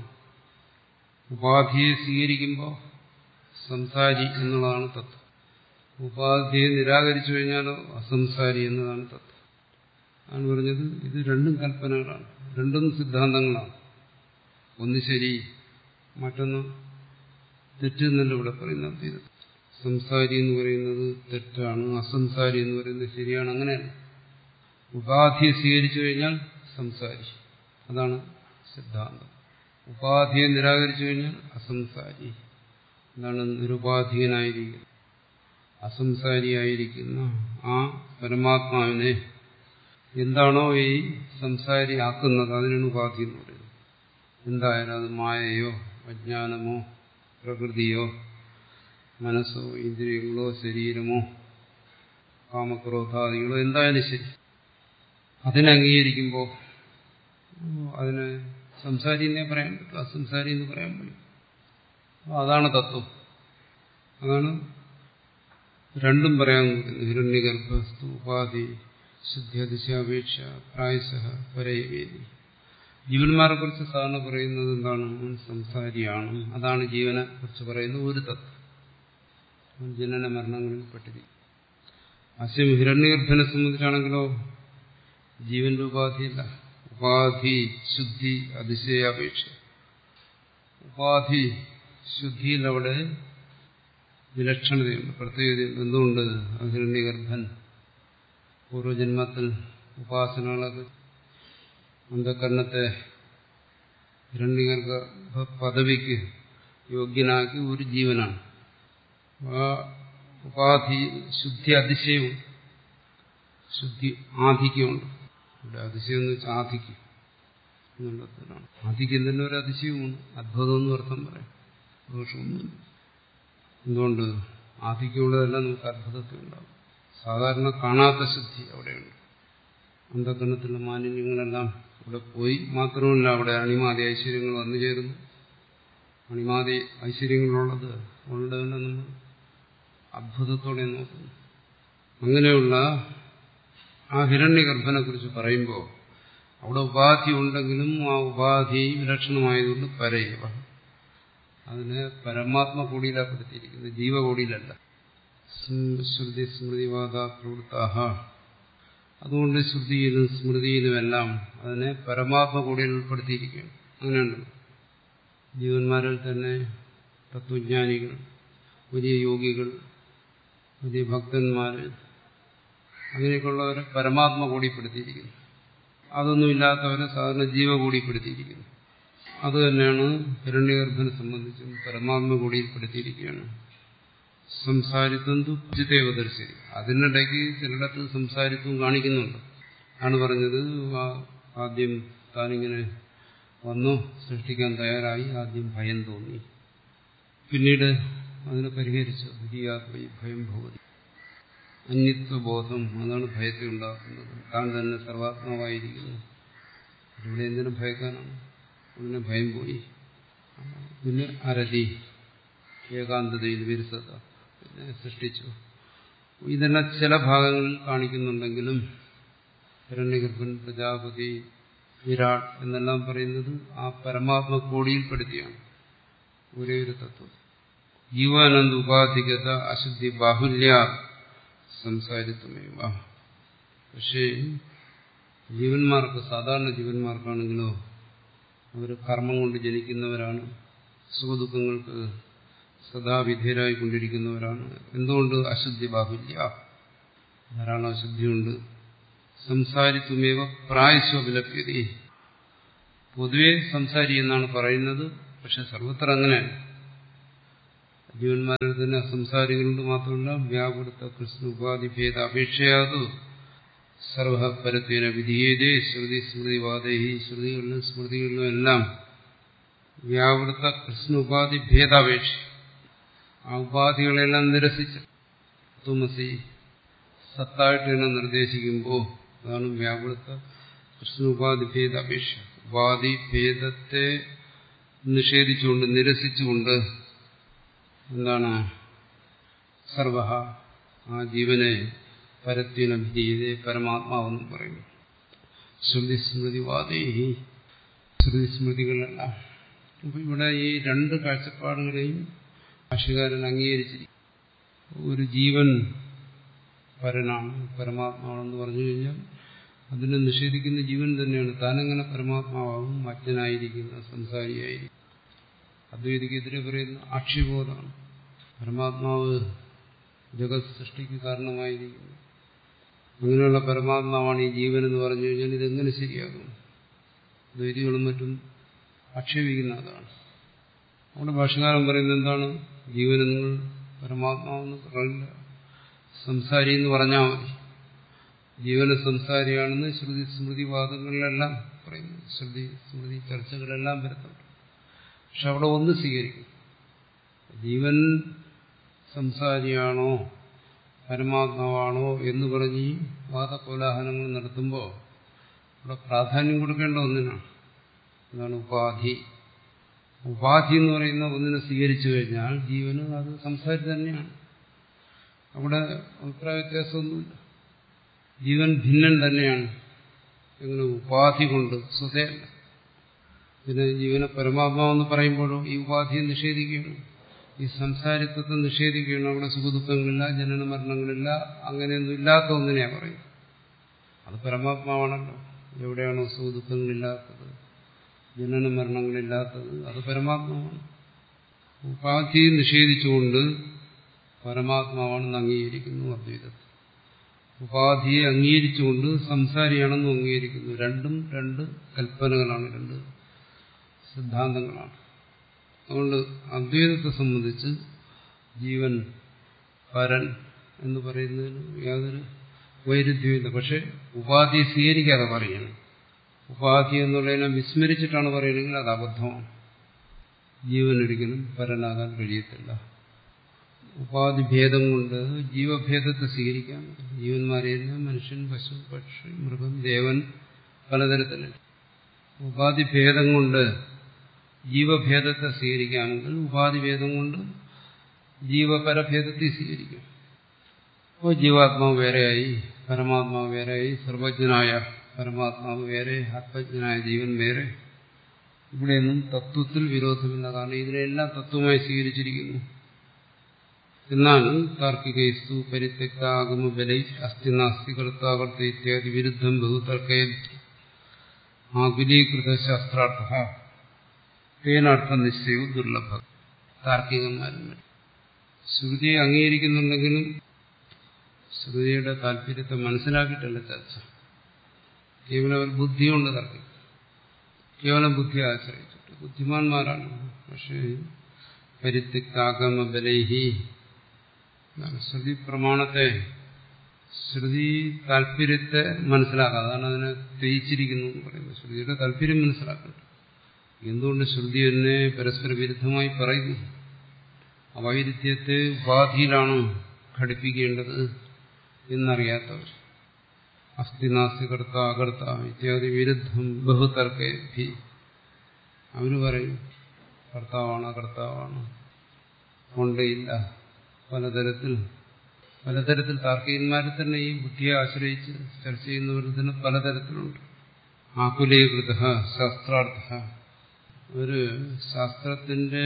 ഉപാധിയെ സ്വീകരിക്കുമ്പോൾ സംസാരി എന്നുള്ളതാണ് തത്വം ഉപാധിയെ നിരാകരിച്ചു കഴിഞ്ഞാലോ അസംസാരി എന്നതാണ് തത്വം ആണ് പറഞ്ഞത് ഇത് രണ്ടും കൽപ്പനകളാണ് രണ്ടും സിദ്ധാന്തങ്ങളാണ് ഒന്ന് ശരി മറ്റൊന്ന് തെറ്റെന്നല്ല ഇവിടെ പറയുന്നത് ഇത് സംസാരി എന്ന് പറയുന്നത് തെറ്റാണ് അസംസാരി എന്ന് പറയുന്നത് ശരിയാണ് അങ്ങനെയല്ല ഉപാധിയെ സ്വീകരിച്ചു കഴിഞ്ഞാൽ സംസാരി അതാണ് സിദ്ധാന്തം ഉപാധിയെ നിരാകരിച്ചു കഴിഞ്ഞാൽ അസംസാരി എന്താണ് നിരുപാധികനായിരിക്കുന്നത് അസംസാരിയായിരിക്കുന്ന ആ പരമാത്മാവിനെ എന്താണോ ഈ സംസാരി ആക്കുന്നത് അതിനാണ് ഉപാധി എന്ന് പറയുന്നത് എന്തായാലും അത് മായയോ അജ്ഞാനമോ പ്രകൃതിയോ മനസ്സോ ഇന്ദ്രിയങ്ങളോ ശരീരമോ കാമക്രോധാദികളോ എന്തായാലും ശരി അതിനെ അംഗീകരിക്കുമ്പോൾ അതിനെ സംസാരി എന്നേ പറയാൻ പറ്റും അസംസാരി എന്ന് പറയാൻ പറ്റും അതാണ് തത്വം അതാണ് രണ്ടും പറയാൻ ഹിരണ്യഗർഭസ്തു ഉപാധി ശുദ്ധ്യതിശാപേക്ഷ പ്രായശ പരയവേദി ജീവന്മാരെ കുറിച്ച് സാധാരണ പറയുന്നത് എന്താണ് അവൻ സംസാരിയാണ് അതാണ് ജീവനെ കുറിച്ച് പറയുന്ന ഒരു തത്വം അവൻ ജനന മരണങ്ങളിൽ പെട്ടിരിക്കും അസ്യം ഹിരണ്യഗർഭനെ സംബന്ധിച്ചാണെങ്കിലോ ജീവന്റെ ഉപാധിയില്ല ഉപാധി ശുദ്ധി അതിശയാപേക്ഷ ഉപാധി ശുദ്ധിയിൽ അവിടെ വിലക്ഷണതയുണ്ട് പ്രത്യേകതയുണ്ട് എന്തുകൊണ്ട് ഹിരണ്യഗർഭൻ പൂർവജന്മത്തിൽ ഉപാസനകളൊക്കെ അന്ധകരണത്തെ ഹിരണ്യഗർഭ പദവിക്ക് യോഗ്യനാക്കി ഒരു ജീവനാണ് ആ ഉപാധി ശുദ്ധി അതിശയവും ശുദ്ധി ആധിക്യമുണ്ട് ഇവിടെ അതിശയം എന്ന് വെച്ചാൽ ആധിക്യം എന്നുള്ളതിനാണ് ആധിക്യം തന്നെ ഒരു അതിശയവുമാണ് അത്ഭുതം എന്ന് അർത്ഥം പറയാം ദോഷമൊന്നുമില്ല എന്തുകൊണ്ട് ആധിക്യമുള്ളതെല്ലാം നമുക്ക് അത്ഭുതത്തിൽ ഉണ്ടാകും സാധാരണ കാണാത്ത ശുദ്ധി അവിടെയുണ്ട് അന്ധകരണത്തിലുള്ള മാലിന്യങ്ങളെല്ലാം ഇവിടെ പോയി മാത്രമല്ല അവിടെ അണിമാതി ഐശ്വര്യങ്ങൾ വന്നു ചേരുന്നു അണിമാതി ഐശ്വര്യങ്ങളുള്ളത് ഉള്ളതെല്ലാം നമ്മൾ അത്ഭുതത്തോടെ നോക്കുന്നു അങ്ങനെയുള്ള ആ ഹിരണ്യഗർഭനെ കുറിച്ച് പറയുമ്പോൾ അവിടെ ഉപാധി ഉണ്ടെങ്കിലും ആ ഉപാധി വിലക്ഷണമായതുകൊണ്ട് പരയവ അതിനെ പരമാത്മ കൂടിയിലാപ്പെടുത്തിയിരിക്കുന്നത് ജീവകോടിയിലല്ല ശ്രുതി സ്മൃതിവാദ പ്രവൃത്താഹ അതുകൊണ്ട് ശ്രുതിയിലും സ്മൃതിയിലുമെല്ലാം അതിനെ പരമാത്മ കൂടിയിൽ ഉൾപ്പെടുത്തിയിരിക്കുകയാണ് അങ്ങനെയുണ്ട് ജീവന്മാരിൽ തന്നെ തത്വജ്ഞാനികൾ വലിയ യോഗികൾ വലിയ ഭക്തന്മാർ അങ്ങനെയൊക്കെയുള്ളവരെ പരമാത്മ കൂടിപ്പെടുത്തിയിരിക്കുന്നു അതൊന്നുമില്ലാത്തവരെ സാധാരണ ജീവ കൂടിപ്പെടുത്തിയിരിക്കുന്നു അത് തന്നെയാണ് ഹിരണ്യഗർഭനെ സംബന്ധിച്ചും പരമാത്മ കൂടിയിൽപ്പെടുത്തിയിരിക്കുകയാണ് സംസാരിത്വം തുജിതേവ ദർശനം അതിനിടയ്ക്ക് ചിലയിടത്ത് സംസാരിത്വം കാണിക്കുന്നുണ്ട് ആണ് പറഞ്ഞത് ആദ്യം താനിങ്ങനെ വന്നു സൃഷ്ടിക്കാൻ തയ്യാറായി ആദ്യം ഭയം തോന്നി പിന്നീട് അതിനെ പരിഹരിച്ചു ഹിയാത്മി ഭയം ഭവതി അന്യത്വബോധം അതാണ് ഭയത്തെ ഉണ്ടാക്കുന്നത് താൻ തന്നെ സർവാത്മാവായിരിക്കുന്നു ഇവിടെ എന്തിനും ഭയക്കാനാണ് അതിന് ഭയം പോയി പിന്നെ അരതി ഏകാന്തതയിൽ വിരുസത പിന്നെ സൃഷ്ടിച്ചു ഇതെല്ലാം ചില ഭാഗങ്ങളിൽ കാണിക്കുന്നുണ്ടെങ്കിലും ഹിരണ്യഗർഭൻ പ്രജാപതി വിരാട് എന്നെല്ലാം പറയുന്നത് ആ പരമാത്മ കോടിയിൽപ്പെടുത്തിയാണ് ഒരേ ഒരു തത്വം ജീവാനന്ദ ഉപാധികത അശുദ്ധി ബാഹുല്യ സംസാരിത്വമേവ പക്ഷേ ജീവന്മാർക്ക് സാധാരണ ജീവന്മാർക്കാണെങ്കിലോ അവർ കർമ്മം കൊണ്ട് ജനിക്കുന്നവരാണ് സുഖദുഃഖങ്ങൾക്ക് സദാ വിധേയരായിക്കൊണ്ടിരിക്കുന്നവരാണ് എന്തുകൊണ്ട് അശുദ്ധി ബാഹുല്യ ധാരാളം അശുദ്ധിയുണ്ട് സംസാരിത്വമേവ പ്രായസ്വ വിലപ്യതി പൊതുവെ സംസാരി എന്നാണ് പറയുന്നത് പക്ഷെ സർവത്ര അങ്ങനെ ജീവന്മാരിൽ തന്നെ സംസാരികളുണ്ട് മാത്രമല്ല വ്യാപൃത കൃഷ്ണ ഉപാധി ഭേദ അപേക്ഷയാതു സർവപരത്വേന വിധീയതേ ശ്രുതി സ്മൃതിവാദേഹി ശ്രുതികളിലും സ്മൃതികളിലും എല്ലാം വ്യാവൃത്ത കൃഷ്ണ ഉപാധി ഭേദാപേക്ഷ ആ ഉപാധികളെല്ലാം നിരസിച്ച് തുമസി സത്തായിട്ട് തന്നെ നിർദ്ദേശിക്കുമ്പോൾ അതാണ് വ്യാവൃത്ത കൃഷ്ണ ഉപാധി ഭേദാപേക്ഷ ഉപാധി ഭേദത്തെ നിഷേധിച്ചുകൊണ്ട് നിരസിച്ചുകൊണ്ട് എന്താണ് സർവ ആ ജീവനെ പരത്വനഭിധീയതേ പരമാത്മാവെന്നും പറയുന്നു ശ്രുതി സ്മൃതിവാദേഹി ശ്രുതി സ്മൃതികളെല്ലാം അപ്പൊ ഇവിടെ ഈ രണ്ട് കാഴ്ചപ്പാടുകളെയും ഭാഷകാരൻ അംഗീകരിച്ചിരിക്കും ഒരു ജീവൻ പരനാണ് പരമാത്മാവെന്ന് പറഞ്ഞു കഴിഞ്ഞാൽ അതിനെ നിഷേധിക്കുന്ന ജീവൻ തന്നെയാണ് താനെങ്ങനെ പരമാത്മാവും അജ്ഞനായിരിക്കുന്ന സംസാരിയായിരിക്കും അദ്വൈതിക്കെതിരെ പറയുന്ന ആക്ഷേപബോധമാണ് പരമാത്മാവ് ജഗത് സൃഷ്ടിക്ക് കാരണമായിരിക്കുന്നു അങ്ങനെയുള്ള പരമാത്മാവാണ് ഈ ജീവൻ എന്ന് പറഞ്ഞു കഴിഞ്ഞാൽ ഇതെങ്ങനെ ശരിയാകും ദ്വൈതികളും മറ്റും ആക്ഷേപിക്കുന്ന അതാണ് അവിടെ ഭാഷകാരൻ പറയുന്നത് എന്താണ് ജീവന് നിങ്ങൾ പരമാത്മാവെന്ന് പറയില്ല സംസാരി എന്ന് പറഞ്ഞാൽ മതി ജീവന സംസാരിയാണെന്ന് ശ്രുതി സ്മൃതിവാദങ്ങളിലെല്ലാം പറയുന്നു ശ്രുതി സ്മൃതി ചർച്ചകളെല്ലാം വരുന്നുണ്ട് പക്ഷെ അവിടെ ഒന്ന് സ്വീകരിക്കും ജീവൻ സംസാരിയാണോ പരമാത്മാവാണോ എന്ന് പറഞ്ഞ് ഈ വാദകോലാഹലങ്ങൾ നടത്തുമ്പോൾ അവിടെ പ്രാധാന്യം കൊടുക്കേണ്ട ഒന്നിനാണ് എന്താണ് ഉപാധി ഉപാധി എന്ന് പറയുന്ന ഒന്നിനെ സ്വീകരിച്ചു കഴിഞ്ഞാൽ ജീവന് അത് സംസാരി തന്നെയാണ് അവിടെ അഭിപ്രായ വ്യത്യാസമൊന്നുമില്ല ജീവൻ ഭിന്നൻ തന്നെയാണ് എങ്ങനെ ഉപാധി കൊണ്ട് സ്വതയല്ല പിന്നെ ജീവനെ പരമാത്മാവെന്ന് പറയുമ്പോഴോ ഈ ഉപാധിയെ നിഷേധിക്കുകയാണ് ഈ സംസാരിത്വത്തെ നിഷേധിക്കുകയാണ് അവിടെ സുഖദുഃഖങ്ങളില്ല ജനന മരണങ്ങളില്ല അങ്ങനെയൊന്നും ഇല്ലാത്ത ഒന്നിനെയാണ് പറയും അത് പരമാത്മാവാണല്ലോ എവിടെയാണോ സുഖദുഃഖങ്ങളില്ലാത്തത് ജനന മരണങ്ങളില്ലാത്തത് അത് പരമാത്മാവാണ് ഉപാധിയെ നിഷേധിച്ചുകൊണ്ട് പരമാത്മാവാണെന്ന് അംഗീകരിക്കുന്നു അദ്വൈതത്തിൽ ഉപാധിയെ അംഗീകരിച്ചുകൊണ്ട് സംസാരിയാണെന്നും അംഗീകരിക്കുന്നു രണ്ടും രണ്ട് കൽപ്പനകളാണ് രണ്ട് സിദ്ധാന്തങ്ങളാണ് അതുകൊണ്ട് അദ്വൈതത്തെ സംബന്ധിച്ച് ജീവൻ പരൻ എന്ന് പറയുന്നതിന് യാതൊരു വൈരുദ്ധ്യമില്ല പക്ഷെ ഉപാധി സ്വീകരിക്കാതെ പറയണം ഉപാധി എന്നുള്ളതിനെ വിസ്മരിച്ചിട്ടാണ് പറയുന്നതെങ്കിൽ അത് അബദ്ധമാണ് ജീവൻ ഒരിക്കലും പരനാകാൻ കഴിയത്തില്ല ഉപാധി ഭേദം കൊണ്ട് ജീവഭേദത്തെ സ്വീകരിക്കാം ജീവന്മാരെയെല്ലാം മനുഷ്യൻ പശു പക്ഷി മൃഗം ദേവൻ പലതരത്തിലുണ്ട് ഉപാധി ഭേദം കൊണ്ട് ജീവഭേദത്തെ സ്വീകരിക്കാമെങ്കിൽ ഉപാധി ഭേദം കൊണ്ട് ജീവപരഭേദത്തെ സ്വീകരിക്കും അപ്പോൾ ജീവാത്മാവ് വേറെയായി പരമാത്മാവ് വേറെയായി സർവജ്ഞനായ പരമാത്മാവ് വേറെ ആത്മജ്ഞനായ ജീവൻ വേറെ ഇവിടെയൊന്നും തത്വത്തിൽ വിരോധമില്ല കാരണം ഇതിനെല്ലാം തത്വമായി സ്വീകരിച്ചിരിക്കുന്നു എന്നാൽ താർക്കികൈസ്തു പരിത്യക്ത ആഗമ ബലൈ അസ്ഥി നാസ്തി കർത്താകർത്ത ഇത്യാദി വിരുദ്ധം ബഹുതർക്കേ ആകുലീകൃത ശാസ്ത്രാർത്ഥ തേനർത്ഥ നിശ്ചയവും ദുർലഭ താർക്കികന്മാരും ശ്രുതിയെ അംഗീകരിക്കുന്നുണ്ടെങ്കിലും ശ്രുതിയുടെ താല്പര്യത്തെ മനസ്സിലാക്കിയിട്ടല്ല ചർച്ച കേവലം അവർ ബുദ്ധി കൊണ്ട് തർക്കിക്കും കേവലം ബുദ്ധിയെ ആശ്രയിച്ചിട്ട് ബുദ്ധിമാന്മാരാണ് പക്ഷേ പരിത്യക്താഗമ ബലൈഹി ശ്രുതി പ്രമാണത്തെ ശ്രുതി താല്പര്യത്തെ മനസ്സിലാക്കുക അതാണ് അതിനെ തെയിച്ചിരിക്കുന്നു എന്ന് പറയുന്നത് ശ്രുതിയുടെ താല്പര്യം മനസ്സിലാക്കണം എന്തുകൊണ്ട് ശ്രുതി എന്നെ പരസ്പര വിരുദ്ധമായി പറയുന്നു അവൈരുദ്ധ്യത്തെ ഉപാധിയിലാണ് ഘടിപ്പിക്കേണ്ടത് എന്നറിയാത്തവർ അസ്ഥി നാസ്തി കർത്ത അകർത്ത ഇത്യാദി വിരുദ്ധം ബഹുതർക്കേ അവര് പറയും കർത്താവാണ് അകർത്താവാണ് കൊണ്ടേയില്ല പലതരത്തിൽ പലതരത്തിൽ താർക്കികന്മാരെ തന്നെ ഈ ബുദ്ധിയെ ആശ്രയിച്ച് ചർച്ച ചെയ്യുന്നവർ തന്നെ പലതരത്തിലുണ്ട് ആകുലീകൃത ശാസ്ത്രാർത്ഥ ഒരു ശാസ്ത്രത്തിന്റെ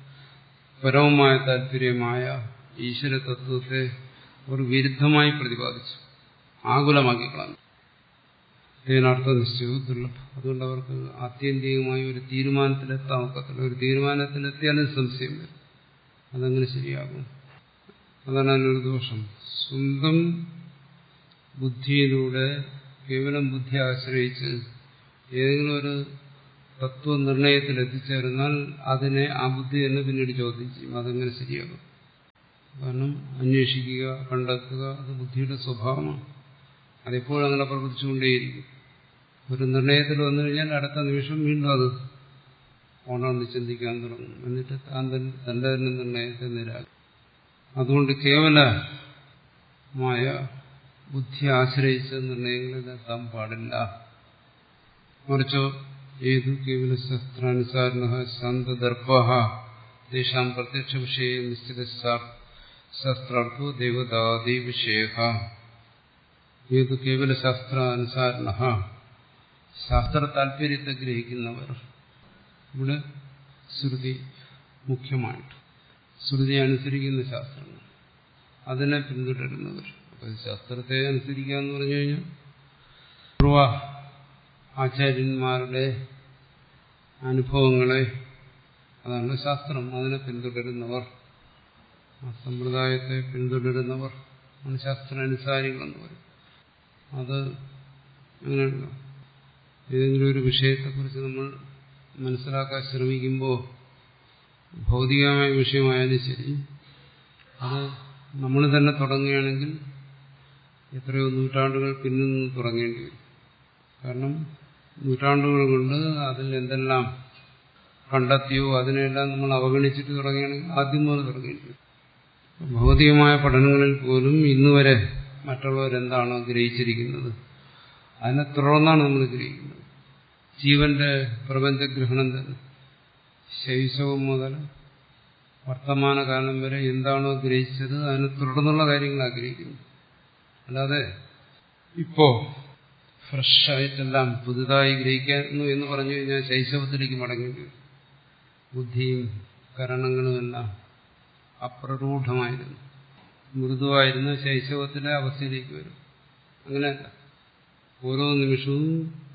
പരമമായ താല്പര്യമായ ഈശ്വര തത്വത്തെ അവർ വിരുദ്ധമായി പ്രതിപാദിച്ചു ആകുലമാക്കി കളഞ്ഞു ഇതിനർത്ഥം നിശ്ചയവും ദുർലഭം അതുകൊണ്ട് അവർക്ക് ആത്യന്തികമായ ഒരു തീരുമാനത്തിലെത്താൻ ഒക്കത്തില്ല ഒരു തീരുമാനത്തിലെത്തിയാലും സംശയം വരും അതങ്ങനെ ശരിയാകും അതാണ് അതിനൊരു ദോഷം സ്വന്തം ബുദ്ധിയിലൂടെ കേവലം ബുദ്ധി ആശ്രയിച്ച് ഏതെങ്കിലും ഒരു തത്വനിർണയത്തിൽ എത്തിച്ചേർന്നാൽ അതിനെ ആ ബുദ്ധി തന്നെ പിന്നീട് ചോദ്യം ചെയ്യും അതെങ്ങനെ ശരിയാകും കാരണം അന്വേഷിക്കുക കണ്ടെത്തുക അത് ബുദ്ധിയുടെ സ്വഭാവമാണ് അതെപ്പോഴും അങ്ങനെ പ്രവർത്തിച്ചുകൊണ്ടേയിരിക്കും ഒരു നിർണയത്തിൽ വന്നു കഴിഞ്ഞാൽ അടുത്ത നിമിഷം വീണ്ടും അത് ഓണമെന്ന് ചിന്തിക്കാൻ തുടങ്ങും എന്നിട്ട് താൻ തന്നെ തന്റെ തന്നെ നിർണയത്തെ നിരാകും അതുകൊണ്ട് കേവലമായ ബുദ്ധി ആശ്രയിച്ച നിർണയങ്ങളിൽ എത്താൻ പാടില്ല മറിച്ചോ ഏതു കേവല ശസ്ത്രാനുസാരണ ശാന്തദർഭ തേഷാം പ്രത്യക്ഷ വിഷയ നിശ്ചിത ശസ്ത്രാർത്ഥോ ദേവതാദി വിഷയ ഏതു കേവല ശാസ്ത്രാനുസാരണ ശാസ്ത്ര താല്പര്യത്തെ ഗ്രഹിക്കുന്നവർ ഇവിടെ ശ്രുതി മുഖ്യമായിട്ട് ശ്രുതി അനുസരിക്കുന്ന ശാസ്ത്രങ്ങൾ അതിനെ പിന്തുടരുന്നവർ അപ്പൊ ശാസ്ത്രത്തെ അനുസരിക്കുക എന്ന് പറഞ്ഞു കഴിഞ്ഞാൽ പൂർവ ആചാര്യന്മാരുടെ അനുഭവങ്ങളെ അതാണ് ശാസ്ത്രം അതിനെ പിന്തുടരുന്നവർ ആ സമ്പ്രദായത്തെ പിന്തുടരുന്നവർ ആണ് ശാസ്ത്രാനുസാരികളെന്ന് പറയും അത് അങ്ങനെയല്ല ഏതെങ്കിലും ഒരു വിഷയത്തെക്കുറിച്ച് നമ്മൾ മനസ്സിലാക്കാൻ ശ്രമിക്കുമ്പോൾ ഭൗതികമായ വിഷയമായാലും ശരി അത് നമ്മൾ തന്നെ തുടങ്ങുകയാണെങ്കിൽ എത്രയോ നൂറ്റാണ്ടുകൾ പിന്നിൽ നിന്ന് തുടങ്ങേണ്ടി വരും കാരണം നൂറ്റാണ്ടുകൾ കൊണ്ട് അതിൽ എന്തെല്ലാം കണ്ടെത്തിയോ അതിനെല്ലാം നമ്മൾ അവഗണിച്ചിട്ട് തുടങ്ങുകയാണെങ്കിൽ ആദ്യം മുതൽ തുടങ്ങേണ്ടി വരും ഭൗതികമായ പഠനങ്ങളിൽ പോലും ഇന്നുവരെ മറ്റുള്ളവരെന്താണോ ഗ്രഹിച്ചിരിക്കുന്നത് അതിനെ തുടർന്നാണ് നമ്മൾ ഗ്രഹിക്കുന്നത് ജീവന്റെ പ്രപഞ്ചഗ്രഹണം തന്നെ ശൈശവം മുതൽ വർത്തമാനകാലം വരെ എന്താണോ ഗ്രഹിച്ചത് അതിനെ തുടർന്നുള്ള കാര്യങ്ങൾ ആഗ്രഹിക്കുന്നു അല്ലാതെ ഇപ്പോ ഫ്രഷായിട്ടെല്ലാം പുതുതായി ഗ്രഹിക്കുന്നു എന്ന് പറഞ്ഞു കഴിഞ്ഞാൽ ശൈശവത്തിലേക്ക് മടങ്ങേണ്ടി വരും ബുദ്ധിയും കരണങ്ങളും എല്ലാം അപ്രരൂഢമായിരുന്നു മൃദുവായിരുന്ന ശൈശവത്തിലെ അവസ്ഥയിലേക്ക് വരും അങ്ങനെയല്ല ഓരോ നിമിഷവും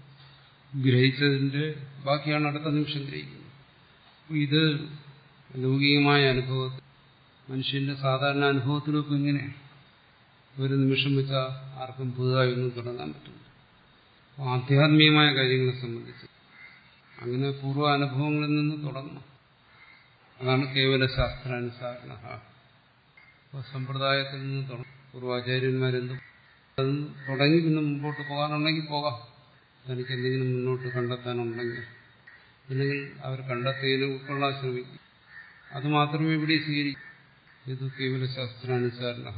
ഗ്രഹിച്ചതിന്റെ ബാക്കിയാണ് അടുത്ത നിമിഷം ഗ്രഹിക്കുന്നത് ഇത് ലൗകികമായ അനുഭവത്തിൽ മനുഷ്യന്റെ സാധാരണ അനുഭവത്തിലൊക്കെ ഇങ്ങനെയാണ് ഒരു നിമിഷം വെച്ചാൽ ആർക്കും പുതുതായി ഒന്നും തുടങ്ങാൻ പറ്റില്ല ആധ്യാത്മികമായ കാര്യങ്ങളെ സംബന്ധിച്ച് അങ്ങനെ പൂർവ്വ അനുഭവങ്ങളിൽ നിന്ന് തുടങ്ങണം അതാണ് കേവല ശാസ്ത്രാനുസാരണ അപ്പോൾ സമ്പ്രദായത്തിൽ നിന്ന് തുടങ്ങും പൂർവാചാര്യന്മാരെന്തും അത് തുടങ്ങി പിന്നെ മുമ്പോട്ട് പോകാനുണ്ടെങ്കിൽ പോകാം തനിക്ക് എന്തെങ്കിലും മുന്നോട്ട് കണ്ടെത്താനുണ്ടെങ്കിൽ ഇല്ലെങ്കിൽ അവർ കണ്ടെത്തിയതിനെ ഉൾക്കൊള്ളാൻ ശ്രമിക്കും അത് മാത്രമേ ഇവിടെ സ്വീകരിക്കൂ ഇത് കേവല ശാസ്ത്രാനുസാരണ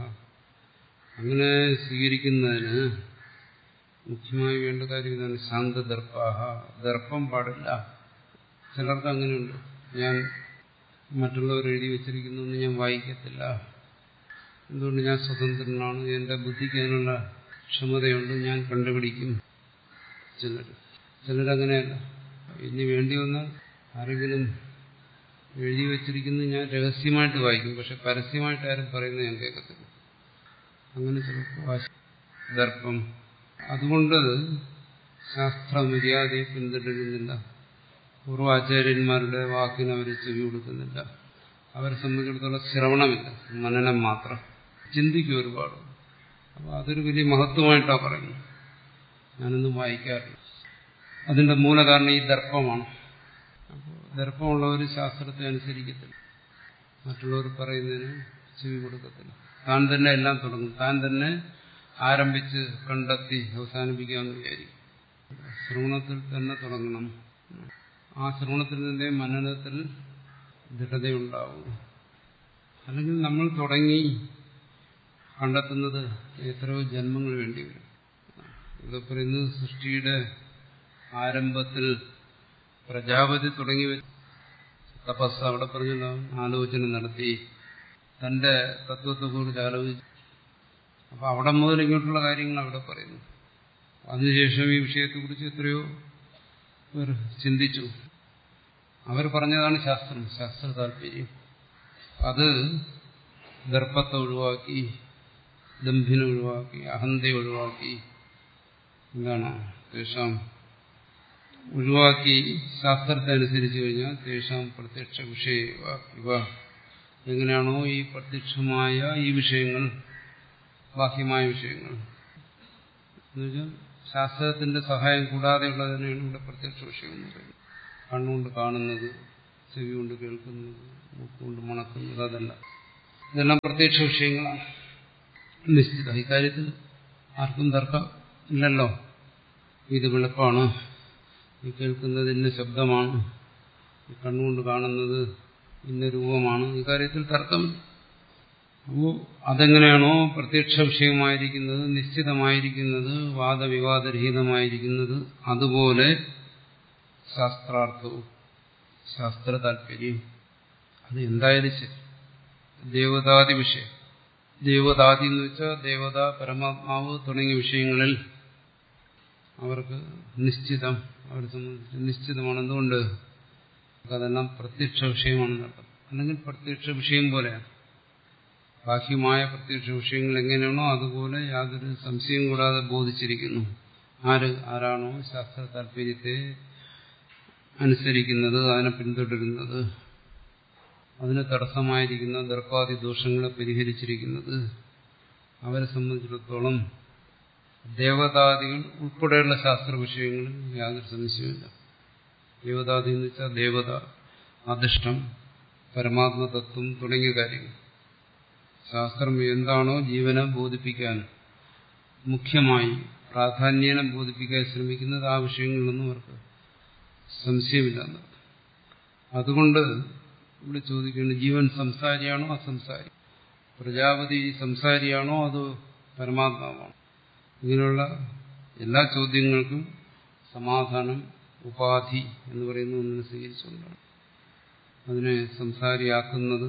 അങ്ങനെ സ്വീകരിക്കുന്നതിന് മുഖ്യമായി വേണ്ട കാര്യം ഇതാണ് ശാന്തദർപ്പാഹ ദർപ്പം പാടില്ല ചിലർക്ക് അങ്ങനെയുണ്ട് ഞാൻ മറ്റുള്ളവർ എഴുതി വെച്ചിരിക്കുന്നു ഞാൻ വായിക്കത്തില്ല എന്തുകൊണ്ട് ഞാൻ സ്വതന്ത്രനാണ് എന്റെ ബുദ്ധിക്ക് അതിനുള്ള ക്ഷമതയുണ്ട് ഞാൻ കണ്ടുപിടിക്കും ചിലർ ചിലരങ്ങനെയല്ല ഇനി വേണ്ടി വന്നാൽ ആരെങ്കിലും എഴുതി വെച്ചിരിക്കുന്നത് ഞാൻ രഹസ്യമായിട്ട് വായിക്കും പക്ഷെ പരസ്യമായിട്ട് ആരും പറയുന്നത് ഞാൻ കേൾക്കത്തില്ല അങ്ങനെ ചിലപ്പോൾ വാശി ദർപ്പം അതുകൊണ്ട് ശാസ്ത്രമര്യാദയെ പിന്തുടരുന്നില്ല പൂർവാചാര്യന്മാരുടെ വാക്കിന് അവർ ചെവി കൊടുക്കുന്നില്ല അവരെ സംബന്ധിച്ചിടത്തോളം ശ്രവണമില്ല മനനം മാത്രം ചിന്തിക്കും ഒരുപാട് അപ്പോൾ അതൊരു വലിയ മഹത്വമായിട്ടാണ് പറയുന്നത് ഞാനൊന്നും വായിക്കാറില്ല അതിന്റെ മൂലകാരണം ഈ ദർപ്പമാണ് അപ്പോൾ ദർപ്പമുള്ളവർ ശാസ്ത്രത്തെ അനുസരിക്കത്തില്ല മറ്റുള്ളവർ പറയുന്നതിന് ചെവി കൊടുക്കത്തില്ല താൻ തന്നെ എല്ലാം തുടങ്ങും താൻ തന്നെ ആരംഭിച്ച് കണ്ടെത്തി അവസാനിപ്പിക്കാമെന്ന് വിചാരിക്കും ശ്രവണത്തിൽ തന്നെ തുടങ്ങണം ആ ശ്രവണത്തിൽ നിന്നേ മനനത്തിൽ ദൃഢതയുണ്ടാവും അല്ലെങ്കിൽ നമ്മൾ തുടങ്ങി കണ്ടെത്തുന്നത് എത്രയോ ജന്മങ്ങൾ വേണ്ടി വരും ഇവിടെ പറയുന്നത് സൃഷ്ടിയുടെ ആരംഭത്തിൽ പ്രജാപതി തുടങ്ങി തപസ് അവിടെ പറഞ്ഞല്ലോ ആലോചന നടത്തി തന്റെ തത്വത്തെക്കുറിച്ച് ആലോചിച്ചു അപ്പൊ അവിടെ മുതൽ ഇങ്ങോട്ടുള്ള കാര്യങ്ങൾ അവിടെ പറയുന്നു അതിനുശേഷം ഈ വിഷയത്തെക്കുറിച്ച് എത്രയോ പേർ ചിന്തിച്ചു അവർ പറഞ്ഞതാണ് ശാസ്ത്രം ശാസ്ത്ര താല്പര്യം അത് ദർപ്പത്തെ ഒഴിവാക്കി ദംഭിനെ ഒഴിവാക്കി അഹന്തയെ ഒഴിവാക്കി എന്താണ് തേഷാം ഒഴിവാക്കി ശാസ്ത്രത്തെ അനുസരിച്ച് കഴിഞ്ഞാൽ തേഷാം പ്രത്യക്ഷ വിഷയ ഇവ എങ്ങനെയാണോ ഈ പ്രത്യക്ഷമായ ഈ വിഷയങ്ങൾ ബാഹ്യമായ വിഷയങ്ങൾ എന്നുവെച്ചാൽ ശാസ്ത്രത്തിന്റെ സഹായം കൂടാതെയുള്ളതിനാണ് ഇവിടെ പ്രത്യക്ഷ വിഷയം എന്ന് പറയുന്നത് കണ്ണുകൊണ്ട് കാണുന്നത് ചെവി കൊണ്ട് കേൾക്കുന്നത് മൂക്കുകൊണ്ട് മണക്കുന്നത് അതല്ല ഇതെല്ലാം പ്രത്യക്ഷ വിഷയങ്ങളാണ് നിശ്ചിത ഇക്കാര്യത്തിൽ ആർക്കും തർക്കം ഇല്ലല്ലോ ഇത് വെളുപ്പാണ് ഈ കേൾക്കുന്നത് ഇന്ന ശബ്ദമാണ് ഈ കണ്ണുകൊണ്ട് കാണുന്നത് ഇന്ന രൂപമാണ് ഈ കാര്യത്തിൽ തർക്കമില്ല അപ്പോൾ അതെങ്ങനെയാണോ പ്രത്യക്ഷ വിഷയമായിരിക്കുന്നത് നിശ്ചിതമായിരിക്കുന്നത് വാദവിവാദരഹിതമായിരിക്കുന്നത് അതുപോലെ ശാസ്ത്രാർത്ഥവും ശാസ്ത്ര താല്പര്യം അത് എന്തായാലും ശരി ദേവതാദി വിഷയം ദേവതാദി എന്ന് വെച്ചാൽ ദേവത പരമാത്മാവ് തുടങ്ങിയ വിഷയങ്ങളിൽ അവർക്ക് നിശ്ചിതം അവരെ സംബന്ധിച്ച് നിശ്ചിതമാണ് എന്തുകൊണ്ട് അതെല്ലാം പ്രത്യക്ഷ വിഷയമാണെന്നർത്ഥം അല്ലെങ്കിൽ പ്രത്യക്ഷ വിഷയം പോലെയാണ് ബാഹ്യമായ പ്രത്യക്ഷ വിഷയങ്ങൾ എങ്ങനെയാണോ അതുപോലെ യാതൊരു സംശയം കൂടാതെ ബോധിച്ചിരിക്കുന്നു ആര് ആരാണോ ശാസ്ത്ര താല്പര്യത്തെ അനുസരിക്കുന്നത് അതിനെ പിന്തുടരുന്നത് അതിന് തടസ്സമായിരിക്കുന്ന ദർപ്പാദി ദോഷങ്ങളെ പരിഹരിച്ചിരിക്കുന്നത് അവരെ സംബന്ധിച്ചിടത്തോളം ദേവതാദികൾ ഉൾപ്പെടെയുള്ള ശാസ്ത്ര വിഷയങ്ങളിൽ യാതൊരു സംശയമില്ല ദേവതാദി എന്ന് വെച്ചാൽ ദേവത അധിഷ്ഠം പരമാത്മതത്വം തുടങ്ങിയ കാര്യങ്ങൾ ശാസ്ത്രം എന്താണോ ജീവനെ ബോധിപ്പിക്കാൻ മുഖ്യമായി പ്രാധാന്യേന ബോധിപ്പിക്കാൻ ശ്രമിക്കുന്നത് ആ വിഷയങ്ങളിലൊന്നും അവർക്ക് സംശയമില്ല അതുകൊണ്ട് ഇവിടെ ചോദിക്കുന്നത് ജീവൻ സംസാരിയാണോ അസംസാരി പ്രജാപതി സംസാരിയാണോ അതോ പരമാത്മാവാണോ ഇങ്ങനെയുള്ള എല്ലാ ചോദ്യങ്ങൾക്കും സമാധാനം ഉപാധി എന്ന് പറയുന്ന ഒന്നിനെ സ്വീകരിച്ചുകൊണ്ടാണ് അതിനെ സംസാരിയാക്കുന്നത്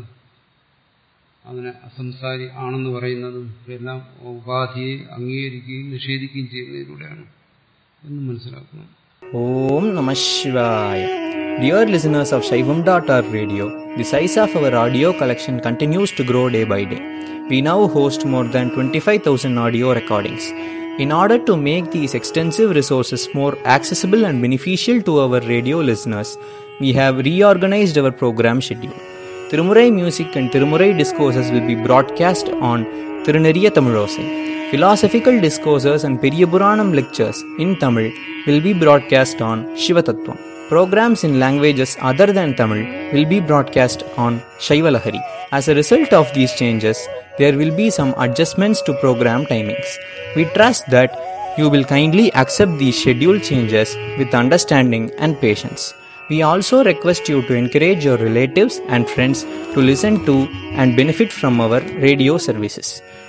അതിനെ അസംസാരി ആണെന്ന് പറയുന്നതും എല്ലാം ഉപാധിയെ അംഗീകരിക്കുകയും നിഷേധിക്കുകയും ചെയ്യുന്നതിലൂടെയാണ് എന്ന് മനസ്സിലാക്കണം Om Namah Shivaya. Dear listeners of Shaivam.org radio, the size of our audio collection continues to grow day by day. We now host more than 25,000 audio recordings. In order to make these extensive resources more accessible and beneficial to our radio listeners, we have reorganized our program schedule. Tirumurai music and Tirumurai discourses will be broadcast on Tiruneriya Tamilosai. Philosophical discourses and Periyapuranam lectures in Tamil will be broadcast on Shivatattvam. Programs in languages other than Tamil will be broadcast on Shaivalahari. As a result of these changes, there will be some adjustments to program timings. We trust that you will kindly accept these schedule changes with understanding and patience. We also request you to encourage your relatives and friends to listen to and benefit from our radio services.